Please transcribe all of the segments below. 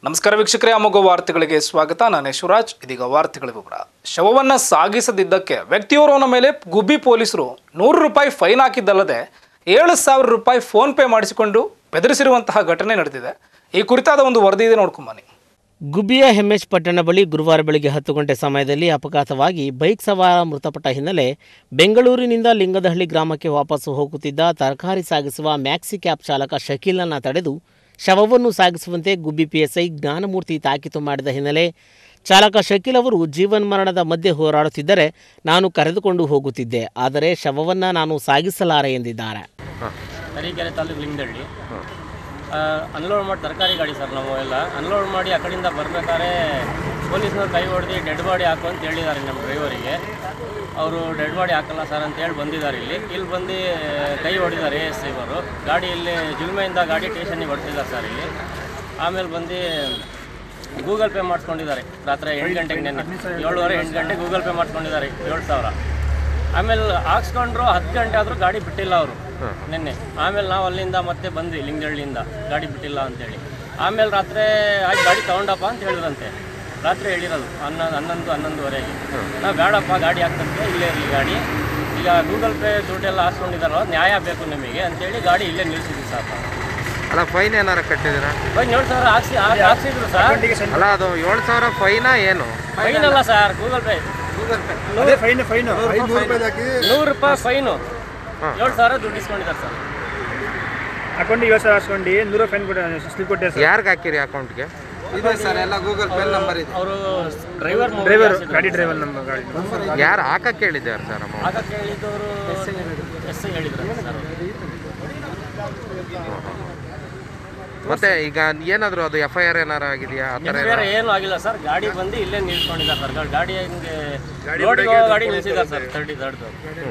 ನಮಸ್ಕಾರ ವೀಕ್ಷಕರೇ ಅಮೋಘ ವಾರ್ತೆಗಳಿಗೆ ಸ್ವಾಗತ ನಾನು ಶಿವರಾಜ್ ಇದೀಗ ವಾರ್ತೆಗಳ ವಿವರ ಶವವನ್ನು ಸಾಗಿಸದಿದ್ದಕ್ಕೆ ವ್ಯಕ್ತಿಯೋರ್ವನ ಮೇಲೆ ಗುಬ್ಬಿ ಪೊಲೀಸರು ನೂರು ರೂಪಾಯಿ ಫೈನ್ ಹಾಕಿದ್ದಲ್ಲದೆ ಏಳು ಸಾವಿರ ರೂಪಾಯಿ ಫೋನ್ ಪೇ ಮಾಡಿಸಿಕೊಂಡು ಬೆದರಿಸಿರುವಂತಹ ಘಟನೆ ನಡೆದಿದೆ ಈ ಕುರಿತಾದ ಒಂದು ವರದಿ ಇದೆ ನೋಡ್ಕೊಂಬನ್ನಿ ಗುಬ್ಬಿಯ ಹೆಮ್ಮೆಚ್ ಪಟ್ಟಣ ಬಳಿ ಗುರುವಾರ ಬೆಳಗ್ಗೆ ಹತ್ತು ಗಂಟೆ ಸಮಯದಲ್ಲಿ ಅಪಘಾತವಾಗಿ ಬೈಕ್ ಸವಾರ ಮೃತಪಟ್ಟ ಹಿನ್ನೆಲೆ ಬೆಂಗಳೂರಿನಿಂದ ಲಿಂಗದಹಳ್ಳಿ ಗ್ರಾಮಕ್ಕೆ ವಾಪಸ್ಸು ಹೋಗುತ್ತಿದ್ದ ತರಕಾರಿ ಸಾಗಿಸುವ ಮ್ಯಾಕ್ಸಿ ಕ್ಯಾಬ್ ಚಾಲಕ ಶಕೀಲನ್ನ ತಡೆದು ಶವವನ್ನು ಸಾಗಿಸುವಂತೆ ಗುಬ್ಬಿ ಪಿಎಸ್ಐ ಜ್ಞಾನಮೂರ್ತಿ ತಾಕೀತು ಮಾಡಿದ ಹಿನ್ನೆಲೆ ಚಾಲಕ ಶಕೀಲ್ ಅವರು ಜೀವನ್ಮರಣದ ಮಧ್ಯೆ ಹೋರಾಡುತ್ತಿದ್ದರೆ ನಾನು ಕರೆದುಕೊಂಡು ಹೋಗುತ್ತಿದ್ದೆ ಆದರೆ ಶವವನ್ನು ನಾನು ಸಾಗಿಸಲಾರೆ ಎಂದಿದ್ದಾರೆ ತರೀಕೆರೆ ತಾಲೂಕು ಲಿಂಗದಳ್ಳಿ ಅನ್ಲೋಡ್ ಮಾಡಿ ತರಕಾರಿ ಗಾಡಿ ಸರ್ ನಾವು ಎಲ್ಲ ಅನ್ಲೋಡ್ ಮಾಡಿ ಆ ಕಡೆಯಿಂದ ಬರ್ಬೇಕಾದ್ರೆ ಪೊಲೀಸ್ನವ್ರು ಕೈ ಹೊಡೆದು ಡೆಡ್ ಬಾಡಿ ಹಾಕು ಅಂತ ಹೇಳಿದ್ದಾರೆ ನಮ್ಮ ಡ್ರೈವರಿಗೆ ಅವರು ಡೆಡ್ ಬಾಡಿ ಹಾಕಲ್ಲ ಸರ್ ಅಂತ ಹೇಳಿ ಬಂದಿದ್ದಾರೆ ಇಲ್ಲಿ ಇಲ್ಲಿ ಬಂದು ಕೈ ಹೊಡಿದ್ದಾರೆ ಎ ಎಸ್ ಐವರು ಗಾಡಿ ಇಲ್ಲಿ ಜುಲ್ಮೆಯಿಂದ ಗಾಡಿ ಸ್ಟೇಷನ್ಗೆ ಹೊಡ್ತಿದ್ದಾರೆ ಸರ್ ಇಲ್ಲಿ ಆಮೇಲೆ ಬಂದು ಗೂಗಲ್ ಪೇ ಮಾಡಿಸ್ಕೊಂಡಿದ್ದಾರೆ ರಾತ್ರಿ ಎಂಟು ಗಂಟೆಗೆ ನೆನ್ನೆ ಏಳುವರೆ ಎಂಟು ಗಂಟೆ ಗೂಗಲ್ ಪೇ ಮಾಡಿಸ್ಕೊಂಡಿದ್ದಾರೆ ಏಳು ಸಾವಿರ ಆಮೇಲೆ ಹಾಕ್ಸ್ಕೊಂಡ್ರು ಹತ್ತು ಗಂಟೆ ಆದರೂ ಗಾಡಿ ಬಿಟ್ಟಿಲ್ಲ ಅವರು ನಿನ್ನೆ ಆಮೇಲೆ ನಾವು ಅಲ್ಲಿಂದ ಮತ್ತೆ ಬಂದ್ವಿ ಲಿಂಗದಳ್ಳಿಯಿಂದ ಗಾಡಿ ಬಿಟ್ಟಿಲ್ಲ ಅಂತೇಳಿ ಆಮೇಲೆ ರಾತ್ರಿ ಆಯ್ತು ಗಾಡಿ ತಗೊಂಡಪ್ಪ ಅಂತ ಹೇಳಿದ್ರಂತೆ ರಾತ್ರಿ ಹೇಳಿರೋದು ಹನ್ನೊಂದು ಹನ್ನೊಂದು ಹನ್ನೊಂದುವರೆಗೆ ನಾವು ಬೇಡಪ್ಪ ಗಾಡಿ ಹಾಕ್ತಂತೆ ಇಲ್ಲೇ ಇರಲಿ ಗಾಡಿ ಈಗ ಗೂಗಲ್ ಪೇ ದುಡ್ಡೆಲ್ಲ ಹಾಕ್ಸ್ಕೊಂಡಿದ್ದಾರಲ್ಲ ನ್ಯಾಯ ಬೇಕು ನಿಮಗೆ ಅಂತೇಳಿ ಗಾಡಿ ಇಲ್ಲೇ ನಿಲ್ಲಿಸಿದ್ವಿ ಸರ್ ನಾವು. ಅಲ್ಲ ಫೈನ್ ಏನಾರ ಕಟ್ಟಿದ್ದೀರಾ ಬಂದು ಏಳು ಸಾವಿರ ಹಾಕ್ಸಿ ಹಾಕ್- ಹಾಕ್ಸಿದ್ರು ಸರ್ ಅಲ್ಲ ಅದು ಏಳು ಸಾವಿರ ಫೈನಾ ಏನು ಫೈನ್ ಅಲ್ಲ ಸರ್ ಗೂಗಲ್ ಪೇ ಅದೇ ಫೈನ್ ಫೈನ್ ಐನೂರು ರೂಪಾಯಿ ಹಾಕಿ ನೂರು ರೂಪಾಯಿ ಫೈನು ಏಳು ಸಾವಿರ ದುಡ್ಡು ಇಸ್ಕೊಂಡಿದ್ದಾರೆ ಸರ್ ಅಕೌಂಟ್ ಇವತ್ತು ಸಾವಿರ ಹಾಸ್ಕೊಂಡು ನೂರು ಫೈನ್ ಕೊಟ್ಟ ಸ್ಲಿಪ್ ಕೊಟ್ಟೆ ಸರ್ ಯಾರಿಗೆ ಹಾಕಿರಿ ಅಕೌಂಟ್ಗೆ ಇದೆ ಸರ್ ಎಲ್ಲ ಗೂಗಲ್ ಪೇ ನಂಬರ್ ಇದೆ ಅವರು ಡ್ರೈವರ್ ಡ್ರೈವರ್ ಗಾಡಿ ಡ್ರೈವರ್ ನಮ್ಮ ಗಾಡಿ ಯಾರು ಹಾಕಕ್ಕೆ ಹೇಳಿದ್ದಾರೆ ಸರ್ ಅಮೌಂಟ್ ಆಗ ಕೇಳಿದವರು ಎಸ್ ಐ ಹೇಳಿದ್ರು ಸರ್ ಅವ್ರು. ಮತ್ತೆ ಈಗ ಏನಾದ್ರು ಅದು ಎಫ್ ಐ ಆರ್ ಏನಾರು ಆಗಿದೆಯಾ ಆ ಥರ ಬೇರೆ ಏನೂ ಆಗಿಲ್ಲ ಸರ್ ಗಾಡಿ ಬಂದು ಇಲ್ಲೇ ನಿಲ್ಸ್ಕೊಂಡಿದ್ದಾರೆ ಸರ್ ಗಾಡಿ- ಗಾಡಿ ಹಿಂಗೆ ರೋಡಿಗೆ ಹೋಗೋ ಗಾಡಿ ನಿಲ್ಸಿದ್ದಾರೆ ಸರ್ ತರ್ಟಿ ತರ್ಡ್ದು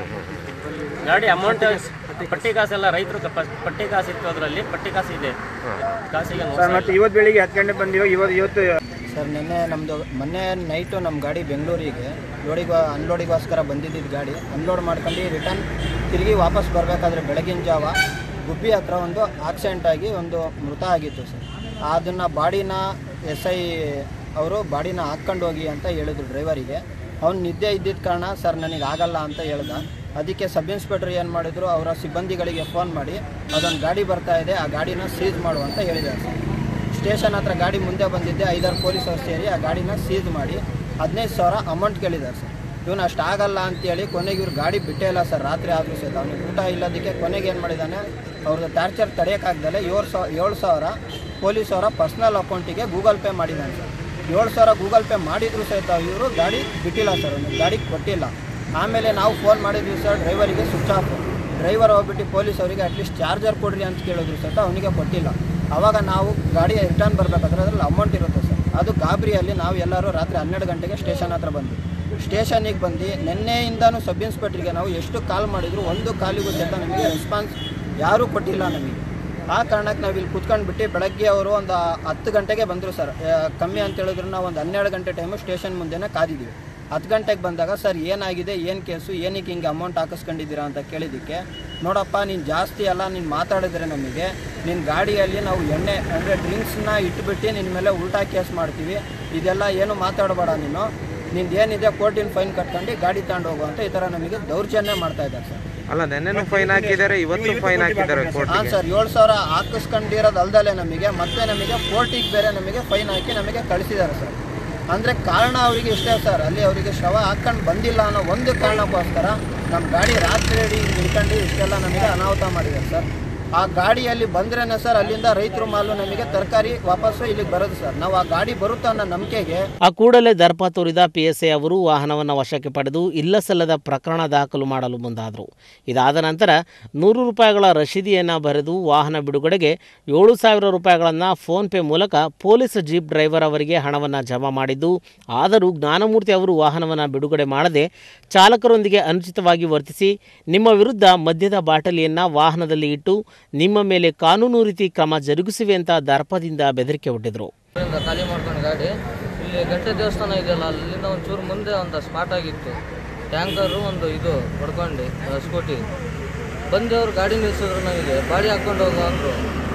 ಗಾಡಿ ಅಮೌಂಟ್ ಪಟ್ಟಿ ಕಾಸೆಲ್ಲ ರೈತರು ಪಟ್ಟಿ ಕಾಸು ಇತ್ತು ಅದರಲ್ಲಿ ಪಟ್ಟಿ ಕಾಸು ಇದೆ ಕಾಸಿಗೆ ಮೋಸ ಸರ್ ಮತ್ತೆ ಇವತ್ತು ಬೆಳಿಗ್ಗೆ ಹತ್ತು ಗಂಟೆ ಬಂದಿವ ಇವತ್ತು ಇವತ್ತು ಸರ್ ನಿನ್ನೆ ನಮ್ಮದು ಮೊನ್ನೆ ನೈಟು ನಮ್ಮ ಗಾಡಿ ಬೆಂಗಳೂರಿಗೆ ಲೋಡಿಗೆ ಅನ್ಲೋಡಿಗೋಸ್ಕರ ಬಂದಿದ್ದಿದ್ದು ಗಾಡಿ ಅನ್ಲೋಡ್ ಮಾಡ್ಕೊಂಡು ರಿಟರ್ನ್ ತಿರುಗಿ ವಾಪಸ್ ಬರಬೇಕಾದ್ರೆ ಬೆಳಗಿನ ಜಾವ ಗುಬ್ಬಿ ಹತ್ರ ಒಂದು ಆಕ್ಸಿಡೆಂಟ್ ಆಗಿ ಒಂದು ಮೃತ ಆಗಿತ್ತು ಸರ್ ಅದನ್ನು ಬಾಡಿನ ಎಸ್ ಐ ಅವರು ಬಾಡಿನ ಹಾಕ್ಕೊಂಡು ಹೋಗಿ ಅಂತ ಹೇಳಿದ್ರು ಡ್ರೈವರಿಗೆ ಅವ್ನು ನಿದ್ದೆ ಇದ್ದಿದ್ದ ಕಾರಣ ಸರ್ ನನಗೆ ಆಗಲ್ಲ ಅಂತ ಹೇಳ್ದ ಅದಕ್ಕೆ ಸಬ್ ಇನ್ಸ್ಪೆಕ್ಟರ್ ಏನು ಮಾಡಿದ್ರು ಅವರ ಸಿಬ್ಬಂದಿಗಳಿಗೆ ಫೋನ್ ಮಾಡಿ ಅದೊಂದು ಗಾಡಿ ಬರ್ತಾ ಇದೆ ಆ ಗಾಡಿನ ಸೀಸ್ ಮಾಡು ಅಂತ ಹೇಳಿದ್ದಾರೆ ಸರ್ ಸ್ಟೇಷನ್ ಹತ್ರ ಗಾಡಿ ಮುಂದೆ ಬಂದಿದ್ದೆ ಐದಾರು ಪೊಲೀಸರು ಸೇರಿ ಆ ಗಾಡಿನ ಸೀಸ್ ಮಾಡಿ ಹದಿನೈದು ಸಾವಿರ ಅಮೌಂಟ್ ಕೇಳಿದ್ದಾರೆ ಸರ್ ಇವನು ಅಷ್ಟು ಆಗಲ್ಲ ಅಂತೇಳಿ ಕೊನೆಗೆ ಇವ್ರು ಗಾಡಿ ಬಿಟ್ಟೇ ಇಲ್ಲ ಸರ್ ರಾತ್ರಿ ಆದರೂ ಸಹಿತ ಅವನಿಗೆ ಊಟ ಇಲ್ಲದಕ್ಕೆ ಕೊನೆಗೆ ಏನು ಮಾಡಿದ್ದಾನೆ ಅವ್ರದ್ದು ಟಾರ್ಚರ್ ತಡೆಯೋಕ್ಕಾಗ್ದಲೆ ಏಳು ಸಾವಿರ ಏಳು ಸಾವಿರ ಪೊಲೀಸವರ ಪರ್ಸ್ನಲ್ ಅಕೌಂಟಿಗೆ ಗೂಗಲ್ ಪೇ ಮಾಡಿದ್ದಾನೆ ಸರ್ ಏಳು ಸಾವಿರ ಗೂಗಲ್ ಪೇ ಮಾಡಿದ್ರು ಸಹಿತ ಇವರು ಗಾಡಿ ಬಿಟ್ಟಿಲ್ಲ ಸರ್ ಅವ್ನಿಗೆ ಗಾಡಿ ಕೊಟ್ಟಿಲ್ಲ ಆಮೇಲೆ ನಾವು ಫೋನ್ ಮಾಡಿದ್ವಿ ಸರ್ ಡ್ರೈವರಿಗೆ ಸ್ವಿಚ್ ಆಫ್ ಡ್ರೈವರ್ ಹೋಗ್ಬಿಟ್ಟು ಪೊಲೀಸ್ ಅವರಿಗೆ ಅಟ್ಲೀಸ್ಟ್ ಚಾರ್ಜರ್ ಕೊಡ್ರಿ ಅಂತ ಕೇಳಿದ್ರು ಸಹಿತ ಅವನಿಗೆ ಕೊಟ್ಟಿಲ್ಲ ಆವಾಗ ನಾವು ಗಾಡಿ ರಿಟರ್ನ್ ಬರಬೇಕಾದ್ರೆ ಅದರಲ್ಲಿ ಅಮೌಂಟ್ ಇರುತ್ತೆ ಸರ್ ಅದು ಗಾಬರಿಯಲ್ಲಿ ನಾವು ಎಲ್ಲರೂ ರಾತ್ರಿ ಹನ್ನೆರಡು ಗಂಟೆಗೆ ಸ್ಟೇಷನ್ ಹತ್ರ ಬಂದ್ವಿ ಸ್ಟೇಷನಿಗೆ ಬಂದು ನಿನ್ನೆಯಿಂದನೂ ಸಬ್ ಇನ್ಸ್ಪೆಕ್ಟ್ರಿಗೆ ನಾವು ಎಷ್ಟು ಕಾಲ್ ಮಾಡಿದ್ರು ಒಂದು ಕಾಲಿಗೂ ಸಹಿತ ನಮಗೆ ರೆಸ್ಪಾನ್ಸ್ ಯಾರೂ ಕೊಟ್ಟಿಲ್ಲ ನಮಗೆ ಆ ಕಾರಣಕ್ಕೆ ನಾವು ಇಲ್ಲಿ ಕುತ್ಕೊಂಡ್ಬಿಟ್ಟು ಬೆಳಗ್ಗೆ ಅವರು ಒಂದು ಹತ್ತು ಗಂಟೆಗೆ ಬಂದರು ಸರ್ ಆ, ಕಮ್ಮಿ ಅಂತ ಹೇಳಿದ್ರು ನಾವು ಒಂದು ಹನ್ನೆರಡು ಗಂಟೆ ಟೈಮು ಸ್ಟೇಷನ್ ಮುಂದೆನೇ ಕಾದಿದ್ದೀವಿ ಹತ್ತು ಗಂಟೆಗೆ ಬಂದಾಗ ಸರ್ ಏನಾಗಿದೆ ಏನು ಕೇಸು ಏನಕ್ಕೆ ಹಿಂಗೆ ಅಮೌಂಟ್ ಹಾಕಿಸ್ಕೊಂಡಿದ್ದೀರಾ ಅಂತ ಕೇಳಿದ್ದಕ್ಕೆ ನೋಡಪ್ಪ ನೀನು ಜಾಸ್ತಿ ಅಲ್ಲ ನೀನು ಮಾತಾಡಿದ್ರೆ ನಮಗೆ ನಿನ್ನ ಗಾಡಿಯಲ್ಲಿ ನಾವು ಎಣ್ಣೆ ಅಂದರೆ ಡ್ರಿಂಕ್ಸ್ನ ಇಟ್ಬಿಟ್ಟು ನಿನ್ನ ಮೇಲೆ ಉಲ್ಟಾ ಕೇಸ್ ಮಾಡ್ತೀವಿ ಇದೆಲ್ಲ ಏನು ಮಾತಾಡಬೇಡ ನೀನು ನಿಂದು ಏನಿದೆ ಕೋರ್ಟಿನ ಫೈನ್ ಕಟ್ಕೊಂಡು ಗಾಡಿ ತಗೊಂಡು ಹೋಗು ಅಂತ ಈ ಥರ ನಮಗೆ ದೌರ್ಜನ್ಯ ಮಾಡ್ತಾ ಇದ್ದಾರೆ ಸರ್ ಅಲ್ಲ ನೆನ್ನೆನೂ ಫೈನ್ ಹಾಕಿದ್ದಾರೆ ಇವತ್ತು ಫೈನ್ ಹಾಕಿದ್ದಾರೆ ಹಾಂ ಕೋರ್ಟ್ಗೆ ಸರ್ ಏಳು ಸಾವಿರ ಹಾಕಿಸ್ಕೊಂಡಿರೋದು ಅಲ್ದಲೆ ನಮಗೆ ಮತ್ತೆ ನಮಗೆ ಕೋರ್ಟಿಗೆ ಬೇರೆ ನಮಗೆ ಫೈನ್ ಹಾಕಿ ನಮಗೆ ಕಳಿಸಿದ್ದಾರೆ ಸರ್ ಅಂದರೆ ಕಾರಣ ಅವರಿಗೆ ಇಷ್ಟೇ ಸರ್ ಅಲ್ಲಿ ಅವರಿಗೆ ಶವ ಹಾಕ್ಕೊಂಡು ಬಂದಿಲ್ಲ ಅನ್ನೋ ಒಂದು ಕಾರಣಕ್ಕೋಸ್ಕರ ನಮ್ಮ ಗಾಡಿ ರಾತ್ರಿ ಇಡೀ ನಿಲ್ಕೊಂಡು ಇಷ್ಟೆಲ್ಲ ನಮಗೆ ಅನಾಹುತ ಮಾಡಿದ್ದಾರೆ ಸರ್ ಆ ಗಾಡಿಯಲ್ಲಿ ಬಂದ್ರೇನೆ ಸರ್ ಅಲ್ಲಿಂದ ರೈತರು ಮಾಲು ನಮಗೆ ತರಕಾರಿ ವಾಪಸ್ಸು ಇಲ್ಲಿಗೆ ಬರೋದು ಸರ್ ನಾವು ಆ ಗಾಡಿ ಬರುತ್ತೆ ಅನ್ನೋ ನಂಬಿಕೆಗೆ ಆ ಕೂಡಲೇ ದರ್ಪ ತೋರಿದ ಪಿಎಸ್ಐ ಅವರು ವಾಹನವನ್ನು ವಶಕ್ಕೆ ಪಡೆದು ಇಲ್ಲಸಲ್ಲದ ಪ್ರಕರಣ ದಾಖಲು ಮಾಡಲು ಮುಂದಾದರು ಇದಾದ ನಂತರ ನೂರು ರೂಪಾಯಿಗಳ ರಶೀದಿಯನ್ನು ಬರೆದು ವಾಹನ ಬಿಡುಗಡೆಗೆ ಏಳು ಸಾವಿರ ರೂಪಾಯಿಗಳನ್ನು ಫೋನ್ಪೇ ಮೂಲಕ ಪೊಲೀಸ್ ಜೀಪ್ ಡ್ರೈವರ್ ಅವರಿಗೆ ಹಣವನ್ನು ಜಮಾ ಮಾಡಿದ್ದು ಆದರೂ ಜ್ಞಾನಮೂರ್ತಿ ಅವರು ವಾಹನವನ್ನು ಬಿಡುಗಡೆ ಮಾಡದೆ ಚಾಲಕರೊಂದಿಗೆ ಅನುಚಿತವಾಗಿ ವರ್ತಿಸಿ ನಿಮ್ಮ ವಿರುದ್ಧ ಮದ್ಯದ ಬಾಟಲಿಯನ್ನು ವಾಹನದಲ್ಲಿ ಇಟ್ಟು ನಿಮ್ಮ ಮೇಲೆ ಕಾನೂನು ರೀತಿ ಕ್ರಮ ಜರುಗಿಸುವೆ ಅಂತ ದರ್ಪದಿಂದ ಬೆದರಿಕೆ ಒಡ್ಡಿದರು ಊರಿಂದ ಖಾಲಿ ಮಾಡ್ಕೊಂಡು ಗಾಡಿ ಇಲ್ಲಿ ಗಂಟೆ ದೇವಸ್ಥಾನ ಇದೆಯಲ್ಲ ಅಲ್ಲಿಂದ ಒಂಚೂರು ಮುಂದೆ ಒಂದು ಸ್ಪಾಟ್ ಆಗಿತ್ತು ಟ್ಯಾಂಕರು ಒಂದು ಇದು ಹೊಡ್ಕೊಂಡು ಸ್ಕೂಟಿ ಬಂದು ಅವ್ರು ಗಾಡಿ ನಿಲ್ಸಿದ್ರು ನನಗೆ ಬಾಡಿ ಹಾಕ್ಕೊಂಡು ಹೋಗು ಅಂದರು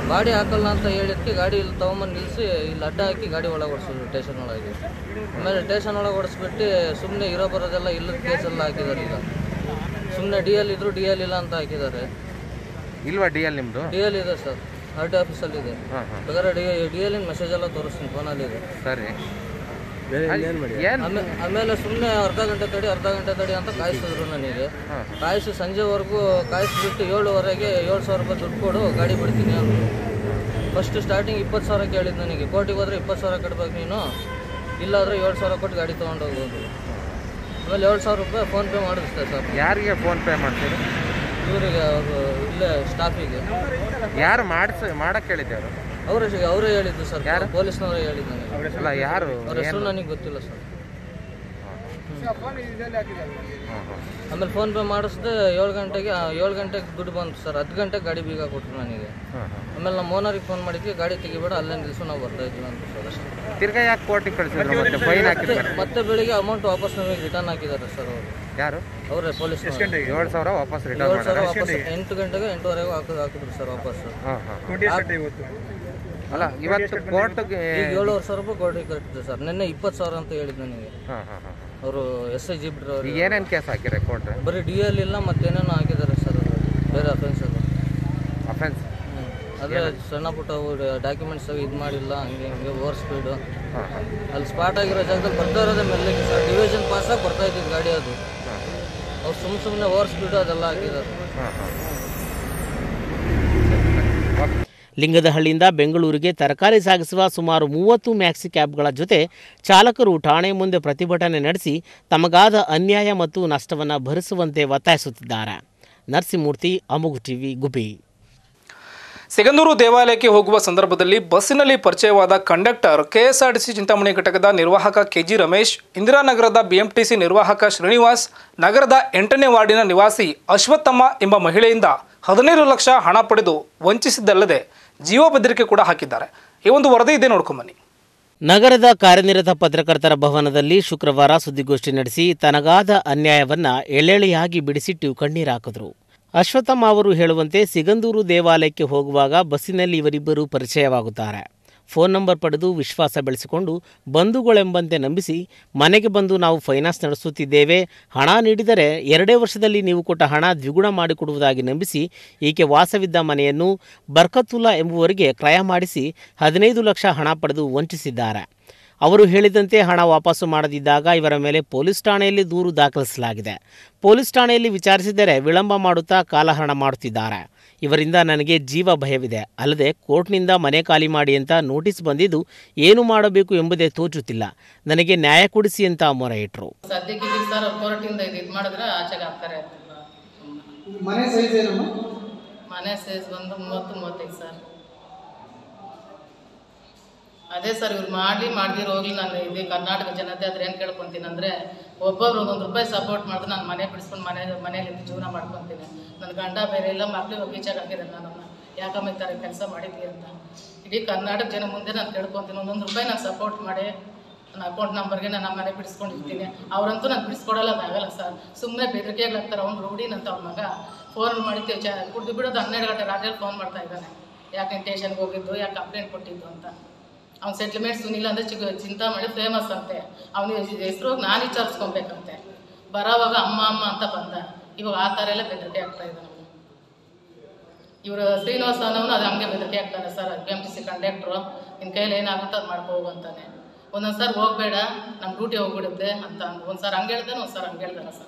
ಗಾಡಿ ಹಾಕಲ್ಲ ಅಂತ ಹೇಳಿದ್ಕೆ ಗಾಡಿ ಇಲ್ಲಿ ತೊಗೊಂಬಂದು ನಿಲ್ಲಿಸಿ ಇಲ್ಲಿ ಅಡ್ಡ ಹಾಕಿ ಗಾಡಿ ಒಳಗೆ ಓಡಿಸಿದ್ರು ಸ್ಟೇಷನ್ ಒಳಗೆ ಆಮೇಲೆ ಸ್ಟೇಷನ್ ಒಳಗೆ ಓಡಿಸ್ಬಿಟ್ಟು ಸುಮ್ಮನೆ ಇರೋ ಬರೋದೆಲ್ಲ ಇಲ್ಲದ ಕೇಸೆಲ್ಲ ಹಾಕಿದ್ದಾರೆ ಈಗ ಸುಮ್ಮನೆ ಡಿ ಎಲ್ ಇದ್ರು ಡಿ ಎಲ್ ಇಲ್ಲ ಅಂತ ಹಾಕಿದ್ದಾರೆ ಇಲ್ವಾ ಡಿ ಎಲ್ ನಿಮ್ಮದು ಡಿ ಎಲ್ ಇದೆ ಸರ್ ಆರ್ ಟಿ ಆಫೀಸಲ್ಲಿ ಇದೆ ಹಾಂ ಹಾಂ ಬೇಕಾದ್ರೆ ಡಿ ಡಿ ಎಲ್ಲಿನ ಮೆಸೇಜ್ ಎಲ್ಲ ತೋರಿಸ್ತೀನಿ ಫೋನಲ್ಲಿ ಇದೆ ಸರಿ ಏನು ಆಮೇಲೆ ಆಮೇಲೆ ಸುಮ್ಮನೆ ಅರ್ಧ ಗಂಟೆ ತಡಿ ಅರ್ಧ ಗಂಟೆ ತಡಿ ಅಂತ ಕಾಯಿಸಿದ್ರು ನನಗೆ ಕಾಯಿಸಿ ಸಂಜೆವರೆಗೂ ಕಾಯಿಸ್ಬಿಟ್ಟು ಏಳುವರೆಗೆ ಏಳು ಸಾವಿರ ರೂಪಾಯಿ ದುಡ್ಡು ಕೊಡು ಗಾಡಿ ಬಿಡ್ತೀನಿ ಅಂದರು ಫಸ್ಟ್ ಸ್ಟಾರ್ಟಿಂಗ್ ಇಪ್ಪತ್ತು ಸಾವಿರ ಕೇಳಿದ್ದು ನನಗೆ ಕೋರ್ಟಿಗೆ ಹೋದ್ರೆ ಇಪ್ಪತ್ತು ಸಾವಿರ ಕಟ್ಬೇಕು ನೀನು ಇಲ್ಲಾಂದ್ರೆ ಏಳು ಸಾವಿರ ಕೊಟ್ಟು ಗಾಡಿ ತೊಗೊಂಡೋಗ್ಬೋದು ಆಮೇಲೆ ಏಳು ಸಾವಿರ ರೂಪಾಯಿ ಫೋನ್ಪೇ ಮಾಡಿಸ್ತೆ ಸರ್ ಯಾರಿಗೆ ಫೋನ್ ಪೇ ಮಾಡ್ತೀರಿ ಇವರಿಗೆ ಅವರು ಇಲ್ಲೇ ಸ್ಟಾಫಿಗೆ ಯಾರು ಮಾಡಿಸ್ ಮಾಡಕ್ಕೆ ಹೇಳಿದ್ದೆ ಅವರು ಅವರೇ ಅವರೇ ಹೇಳಿದ್ದು ಸರ್ ಪೊಲೀಸ್ನವರೇ ಹೇಳಿದ್ದು ನನಗೆ ಅಲ್ಲ ಯಾರು ಅವ್ರ ಹೆಸರು ನನಗೆ ಗೊತ್ತಿಲ್ಲ ಸರ್ ಹಾಂ ಹಾಂ ಆಮೇಲೆ ಫೋನ್ ಪೇ ಮಾಡಿಸ್ದೆ ಏಳು ಗಂಟೆಗೆ ಆ, ಏಳು ಗಂಟೆಗೆ ದುಡ್ಡು ಬಂತು ಸರ್ ಹತ್ತು ಗಂಟೆಗೆ ಗಾಡಿ ಬೀಗ ಕೊಟ್ಟರು ನನಗೆ ಹಾಂ ಹಾಂ ಆಮೇಲೆ ನಮ್ಮ ಓನರಿಗೆ ಫೋನ್ ಮಾಡಿದ್ವಿ ಗಾಡಿ ತೆಗಿಬೇಡ ಅಲ್ಲೇ ನಿಲ್ಲಿಸು ನಾವು ಬರ್ತಾ ಇದ್ವಿ ಅಂತ ಸರ್ ಅಷ್ಟೇ ತಿರ್ಗಾ ಯಾಕೆ ಕೋರ್ಟಿಗೆ ಕಳಿಸಿದ್ರು ಮತ್ತೆ ಫೈನ್ ಹಾಕಿದ್ಮೇಲೆ ಮತ್ತೆ ಬೆಳಿಗ್ಗೆ ಅಮೌಂಟ್ ವಾಪಸ್ ನಮಗೆ ರಿಟರ್ನ್ ಹಾಕಿದ್ದಾರೆ ಸರ್ ಅವರು ಯಾರು ಅವರೇ ಪೊಲೀಸ್ ಏಳು ಸಾವಿರ ವಾಪಸ್ ರಿಟರ್ನ್ ಏಳು ಸಾವಿರ ಮಾಡ್ಯಾರ ವಾಪಸ್ ಎಂಟು ಗಂಟೆಗೆ ಎಂಟುವರೆಗೂ ಹಾಕಿದ್ರು ಹಾಕಿದ್ರು ಸರ್ ವಾಪಸ್ ಹಾಂ ಹಾಂ ಟ್ವೆಂಟಿ ಎಷ್ಟೇ ಇವತ್ತು ಅಲ್ಲ ಇವತ್ತು ಕೋರ್ಟ್ಗೆ ಈಗ ಏಳುವರೆ ಸಾವಿರ ರೂಪಾಯಿ ಕೋರ್ಟಿಗೆ ಕಟ್ಟಿದೆ ಸರ್ ನಿನ್ನೆ ಇಪ್ಪತ್ತು ಸಾವಿರ ಅಂತ ಹೇಳಿದ್ದು ನನಗೆ ಹಾಂ ಹಾಂ ಹಾಂ ಅವರು ಎಸ್ ಐ ಜಿ ಬಿಡ್ರವ್ರು ಈಗ ಏನೇನು ಕೇಸ್ ಹಾಕಿರ ಕೋರ್ಟ್ ಬರೀ ಡಿ ಎಲ್ ಇಲ್ಲ ಮತ್ತೇನೇನೋ ಹಾಕಿದ್ದಾರೆ ಸರ್ ಅದು ಬೇರೆ ಅಫೆನ್ಸ್ ಅದು ಅಫೆನ್ಸ್ ಹ್ಮ್. ಅದೇ ಸಣ್ಣ ಪುಟ್ಟ ಡಾಕ್ಯುಮೆಂಟ್ಸ್ ಇದು ಮಾಡಿಲ್ಲ ಹಂಗೆ ಹಿಂಗೆ ಓವರ್ ಸ್ಪೀಡು ಹಾಂ ಹಾಂ ಅಲ್ಲಿ ಸ್ಪಾಟ್ ಆಗಿರೋ ಜಾಗದಲ್ಲಿ ಬರ್ತಾ ಇರೋದೇ ಮೆಲ್ಲಗೆ ಸರ್ ಡಿವಿಷನ್ ಪಾಸಾಗಿ ಬರ್ತಾ ಇದ್ದಿದ್ದು ಗಾಡಿ ಅದು ಅವ್ರು ಸುಮ್ಮ ಸುಮ್ಮನೆ ಓವರ್ ಸ್ಪೀಡು ಅದೆಲ್ಲ ಹಾಕಿದ್ದಾರೆ ಹಾಂ ಹಾಂ ಲಿಂಗದಹಳ್ಳಿಯಿಂದ ಬೆಂಗಳೂರಿಗೆ ತರಕಾರಿ ಸಾಗಿಸುವ ಸುಮಾರು ಮೂವತ್ತು ಮ್ಯಾಕ್ಸಿ ಕ್ಯಾಬ್ಗಳ ಜೊತೆ ಚಾಲಕರು ಠಾಣೆ ಮುಂದೆ ಪ್ರತಿಭಟನೆ ನಡೆಸಿ ತಮಗಾದ ಅನ್ಯಾಯ ಮತ್ತು ನಷ್ಟವನ್ನು ಭರಿಸುವಂತೆ ಒತ್ತಾಯಿಸುತ್ತಿದ್ದಾರೆ ನರಸಿಂಹಮೂರ್ತಿ ಅಮುಗು ಟಿವಿ ಗುಬಿ ಸಿಗಂದೂರು ದೇವಾಲಯಕ್ಕೆ ಹೋಗುವ ಸಂದರ್ಭದಲ್ಲಿ ಬಸ್ಸಿನಲ್ಲಿ ಪರಿಚಯವಾದ ಕಂಡಕ್ಟರ್ ಕೆಎಸ್ಆರ್ಟಿಸಿ ಚಿಂತಾಮಣಿ ಘಟಕದ ನಿರ್ವಾಹಕ ಕೆಜಿ ರಮೇಶ್ ಇಂದಿರಾನಗರದ ಬಿಎಂಟಿಸಿ ನಿರ್ವಾಹಕ ಶ್ರೀನಿವಾಸ್ ನಗರದ ಎಂಟನೇ ವಾರ್ಡಿನ ನಿವಾಸಿ ಅಶ್ವತ್ಥಮ್ಮ ಎಂಬ ಮಹಿಳೆಯಿಂದ ಹದಿನೈದು ಲಕ್ಷ ಹಣ ಪಡೆದು ವಂಚಿಸಿದ್ದಲ್ಲದೆ ಜೀವ ಬೆದರಿಕೆ ಕೂಡ ಹಾಕಿದ್ದಾರೆ ಈ ಒಂದು ವರದಿ ಇದೆ ನೋಡ್ಕೊಂಬನ್ನಿ ನಗರದ ಕಾರ್ಯನಿರತ ಪತ್ರಕರ್ತರ ಭವನದಲ್ಲಿ ಶುಕ್ರವಾರ ಸುದ್ದಿಗೋಷ್ಠಿ ನಡೆಸಿ ತನಗಾದ ಅನ್ಯಾಯವನ್ನ ಎಳೆಳೆಯಾಗಿ ಬಿಡಿಸಿಟ್ಟು ಕಣ್ಣೀರಾಕಿದ್ರು ಅಶ್ವತ್ಥಮ್ಮ ಅವರು ಹೇಳುವಂತೆ ಸಿಗಂದೂರು ದೇವಾಲಯಕ್ಕೆ ಹೋಗುವಾಗ ಬಸ್ಸಿನಲ್ಲಿ ಇವರಿಬ್ಬರು ಪರಿಚಯವಾಗುತ್ತಾರೆ ಫೋನ್ ನಂಬರ್ ಪಡೆದು ವಿಶ್ವಾಸ ಬೆಳೆಸಿಕೊಂಡು ಬಂಧುಗಳೆಂಬಂತೆ ನಂಬಿಸಿ ಮನೆಗೆ ಬಂದು ನಾವು ಫೈನಾನ್ಸ್ ನಡೆಸುತ್ತಿದ್ದೇವೆ ಹಣ ನೀಡಿದರೆ ಎರಡೇ ವರ್ಷದಲ್ಲಿ ನೀವು ಕೊಟ್ಟ ಹಣ ದ್ವಿಗುಣ ಮಾಡಿಕೊಡುವುದಾಗಿ ನಂಬಿಸಿ ಈಕೆ ವಾಸವಿದ್ದ ಮನೆಯನ್ನು ಬರ್ಕತುಲ್ಲಾ ಎಂಬುವರಿಗೆ ಕ್ರಯ ಮಾಡಿಸಿ ಹದಿನೈದು ಲಕ್ಷ ಹಣ ಪಡೆದು ವಂಚಿಸಿದ್ದಾರೆ ಅವರು ಹೇಳಿದಂತೆ ಹಣ ವಾಪಸ್ಸು ಮಾಡದಿದ್ದಾಗ ಇವರ ಮೇಲೆ ಪೊಲೀಸ್ ಠಾಣೆಯಲ್ಲಿ ದೂರು ದಾಖಲಿಸಲಾಗಿದೆ ಪೊಲೀಸ್ ಠಾಣೆಯಲ್ಲಿ ವಿಚಾರಿಸಿದರೆ ವಿಳಂಬ ಮಾಡುತ್ತಾ ಕಾಲಹರಣ ಮಾಡುತ್ತಿದ್ದಾರೆ ಇವರಿಂದ ನನಗೆ ಜೀವ ಭಯವಿದೆ ಅಲ್ಲದೆ ಕೋರ್ಟ್ನಿಂದ ಮನೆ ಖಾಲಿ ಮಾಡಿ ಅಂತ ನೋಟಿಸ್ ಬಂದಿದ್ದು ಏನು ಮಾಡಬೇಕು ಎಂಬುದೇ ತೋಚುತ್ತಿಲ್ಲ ನನಗೆ ನ್ಯಾಯ ಕೊಡಿಸಿ ಅಂತ ಮೊರೆ ಇಟ್ಟರು ಸದ್ಯಕ್ಕೆ ಈಗ ಸರ್ ಕೋರ್ಟಿಂದ ಇದು ಇದು ಮಾಡಿದ್ರೆ ಆಚೆಗೆ ಹಾಕ್ತಾರೆ ಮನೆ ಸೈಜ್ ಏನಮ್ಮ ಮನೆ ಸೈಜ್ ಬಂದು ಮೂವತ್ತು ಮೂವತ್ತೈದು ಸರ್ ಅದೇ ಸರ್ ಇವ್ರು ಮಾಡಲಿ ಮಾಡ್ದಿರ ಹೋಗ್ಲಿ ನಾನು ಇದೇ ಕರ್ನಾಟಕ ಜನತೆ ಆದ್ರೆ ಏನು ಕೇಳ್ಕೊತೀನಿ ಅಂದರೆ ಒಬ್ಬೊಬ್ರು ಒಂದೊಂದು ರೂಪಾಯಿ ಸಪೋರ್ಟ್ ಮಾಡಿದ್ರೆ ನಾನು ಮನೆ ಬಿಡಿಸ್ಕೊಂಡು ಮನೆ ಮನೇಲಿ ಇದ್ದು ಜೀವನ ಮಾಡ್ಕೊತೀನಿ ನನ್ನ ಗಂಡ ಬೇರೆ ಇಲ್ಲ ಮಕ್ಳಿಗೆ ಈಚಾಗ ಹಾಕಿದ್ದಾರೆ ನನ್ನನ್ನು ಯಾಕಮ್ಮ ಈ ಥರ ಕೆಲಸ ಮಾಡಿದ್ವಿ ಅಂತ ಇಡೀ ಕರ್ನಾಟಕ ಜನ ಮುಂದೆ ನಾನು ಕೇಳ್ಕೊತೀನಿ ಒಂದೊಂದು ರೂಪಾಯಿ ನಾನು ಸಪೋರ್ಟ್ ಮಾಡಿ ನನ್ನ ಅಕೌಂಟ್ ನಂಬರ್ಗೆ ನಾನು ಮನೆ ಬಿಡಿಸ್ಕೊಂಡಿರ್ತೀನಿ ಅವರಂತೂ ನಾನು ಬಿಡಿಸ್ಕೊಡಲ್ಲ ಅದಾಗಲ್ಲ ಸರ್ ಸುಮ್ಮನೆ ಬೆದರಿಕೆಗಳಾಗ್ತಾರೆ ಅವ್ನು ರೂಢಿನಂತ ಅವ್ನ ಮಗ ಫೋನ್ ಮಾಡಿದ್ದೆ ಚ ಕುಡ್ದು ಬಿಡೋದು ಹನ್ನೆರಡು ಗಂಟೆ ರಾತ್ರಿ ಫೋನ್ ಮಾಡ್ತಾ ಇದ್ದಾನೆ ಯಾಕೆ ಸ್ಟೇಷನ್ಗೆ ಹೋಗಿದ್ದು ಯಾಕೆ ಕಂಪ್ಲೇಂಟ್ ಕೊಟ್ಟಿದ್ದು ಅಂತ ಅವ್ನು ಸೆಟ್ಲ್ಮೆಂಟ್ ಸುನಿಲ್ ಅಂದರೆ ಚಿಕ್ಕ ಚಿಂತಾಮಣಿ ಫೇಮಸ್ ಅಂತೆ ಅವನಿಗೆ ಹೆಸರು ನಾನು ವಿಚಾರಿಸ್ಕೊಬೇಕಂತೆ ಬರೋವಾಗ ಅಮ್ಮ ಅಮ್ಮ ಅಂತ ಬಂದ ಇವಾಗ ಆ ಥರ ಎಲ್ಲ ಬೆದರಿಕೆ ಆಗ್ತಾ ಇದ್ದಾನೆ ಅವ್ನು. ಇವರು ಶ್ರೀನಿವಾಸ ಅನ್ನೋನು ಅದು ಹಂಗೆ ಬೆದರಿಕೆ ಆಗ್ತಾನೆ sir B M T C ಕಂಡಕ್ಟ್ರು ನಿನ್ನ ಕೈಯಲ್ಲಿ ಏನಾಗುತ್ತೋ ಅದು ಮಾಡ್ಕೊ ಹೋಗು ಅಂತಾನೆ ಒಂದೊಂದು ಸರ್ ಹೋಗಬೇಡ ನಮ್ಮ ಡ್ಯೂಟಿ ಹೋಗ್ಬಿಡುತ್ತೆ ಅಂತ ಅಂದು ಒಂದು ಸರ್ ಹಂಗೆ ಹೇಳ್ತಾನೆ ಒಂದು ಸರ್ ಹಂಗೆ ಹೇಳ್ತಾನೆ ಸರ್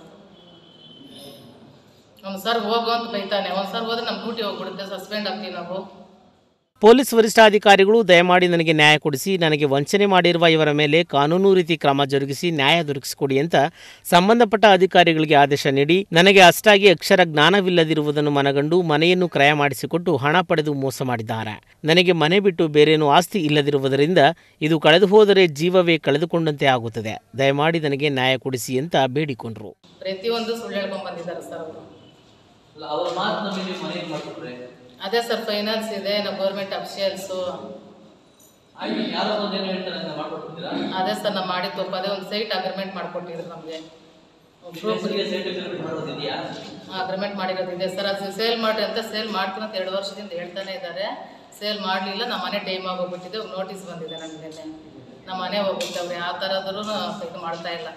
ಒಂದು ಸರ್ ಹೋಗು ಅಂತ ಬೈತಾನೆ ಒಂದು ಸರ್ ಹೋದ್ರೆ ನಮ್ಮ ಡ್ಯೂಟಿ ಹೋಗ್ಬಿಡುತ್ತೆ ಸಸ್ಪೆಂಡ್ ಆಗ್ತೀವಿ ನಾವು ಪೊಲೀಸ್ ವರಿಷ್ಠಾಧಿಕಾರಿಗಳು ದಯಮಾಡಿ ನನಗೆ ನ್ಯಾಯ ಕೊಡಿಸಿ ನನಗೆ ವಂಚನೆ ಮಾಡಿರುವ ಇವರ ಮೇಲೆ ಕಾನೂನು ರೀತಿ ಕ್ರಮ ಜರುಗಿಸಿ ನ್ಯಾಯ ದೊರಕಿಸಿಕೊಡಿ ಅಂತ ಸಂಬಂಧಪಟ್ಟ ಅಧಿಕಾರಿಗಳಿಗೆ ಆದೇಶ ನೀಡಿ ನನಗೆ ಅಷ್ಟಾಗಿ ಅಕ್ಷರ ಜ್ಞಾನವಿಲ್ಲದಿರುವುದನ್ನು ಮನಗಂಡು ಮನೆಯನ್ನು ಕ್ರಯ ಮಾಡಿಸಿಕೊಟ್ಟು ಹಣ ಪಡೆದು ಮೋಸ ಮಾಡಿದ್ದಾರೆ ನನಗೆ ಮನೆ ಬಿಟ್ಟು ಬೇರೇನೂ ಆಸ್ತಿ ಇಲ್ಲದಿರುವುದರಿಂದ ಇದು ಕಳೆದು ಹೋದರೆ ಜೀವವೇ ಕಳೆದುಕೊಂಡಂತೆ ಆಗುತ್ತದೆ ದಯಮಾಡಿ ನನಗೆ ನ್ಯಾಯ ಕೊಡಿಸಿ ಅಂತ ಬೇಡಿಕೊಂಡರು ಪ್ರತಿಯೊಂದು ಸುಳ್ಳು ಹೇಳ್ಕೊಂಡ್ ಬಂದಿದ್ದಾರೆ ಸರ್ ಅವರು ಅವ್ರ ಮಾತು ನಮಗೆ ಮನೆಗೆ ಮಾಡ್ಕೊಟ್ರೆ ಅದೇ ಸರ್ ಫೈನಾನ್ಸ್ ಇದೆ ನಾವು ಗೌರ್ಮೆಂಟ್ ಅಫಿಷಿಯಲ್ಸು ಆಯ್ತು ಯಾರೋ ಒಂದು ಏನು ಹೇಳ್ತಾರೆ ಅಂತ ಮಾಡ್ಕೊಟ್ಟಿದ್ದೀರಾ ಅದೇ ಸರ್ ನಾವು ಮಾಡಿ ತಪ್ಪು ಅದೇ ಒಂದು ಸೈಟ್ ಅಗ್ರಿಮೆಂಟ್ ಮಾಡ್ಕೊಟ್ಟಿದ್ರು ನಮಗೆ ಅಗ್ರಿಮೆಂಟ್ ಮಾಡಿರೋದಿದೆ ಸರ್ ಅದು ಸೇಲ್ ಮಾಡಿ ಅಂತ ಸೇಲ್ ಮಾಡ್ತೀನಿ ಅಂತ ಎರಡು ವರ್ಷದಿಂದ ಹೇಳ್ತಾನೆ ಇದ್ದಾರೆ ಸೇಲ್ ಮಾಡಲಿಲ್ಲ ನಮ್ಮ ಮನೆ ಟೈಮ್ ಆಗೋಗ್ಬಿಟ್ಟಿದೆ ನೋಟಿಸ್ ಬಂದಿದೆ ನನಗೆ ನಮ್ಮ ಮನೆ ಹೋಗ್ಬಿಟ್ಟವ್ರೆ ಆ ಥರದ್ರು ಇದು ಮಾಡ್ತಾ ಇಲ್ಲ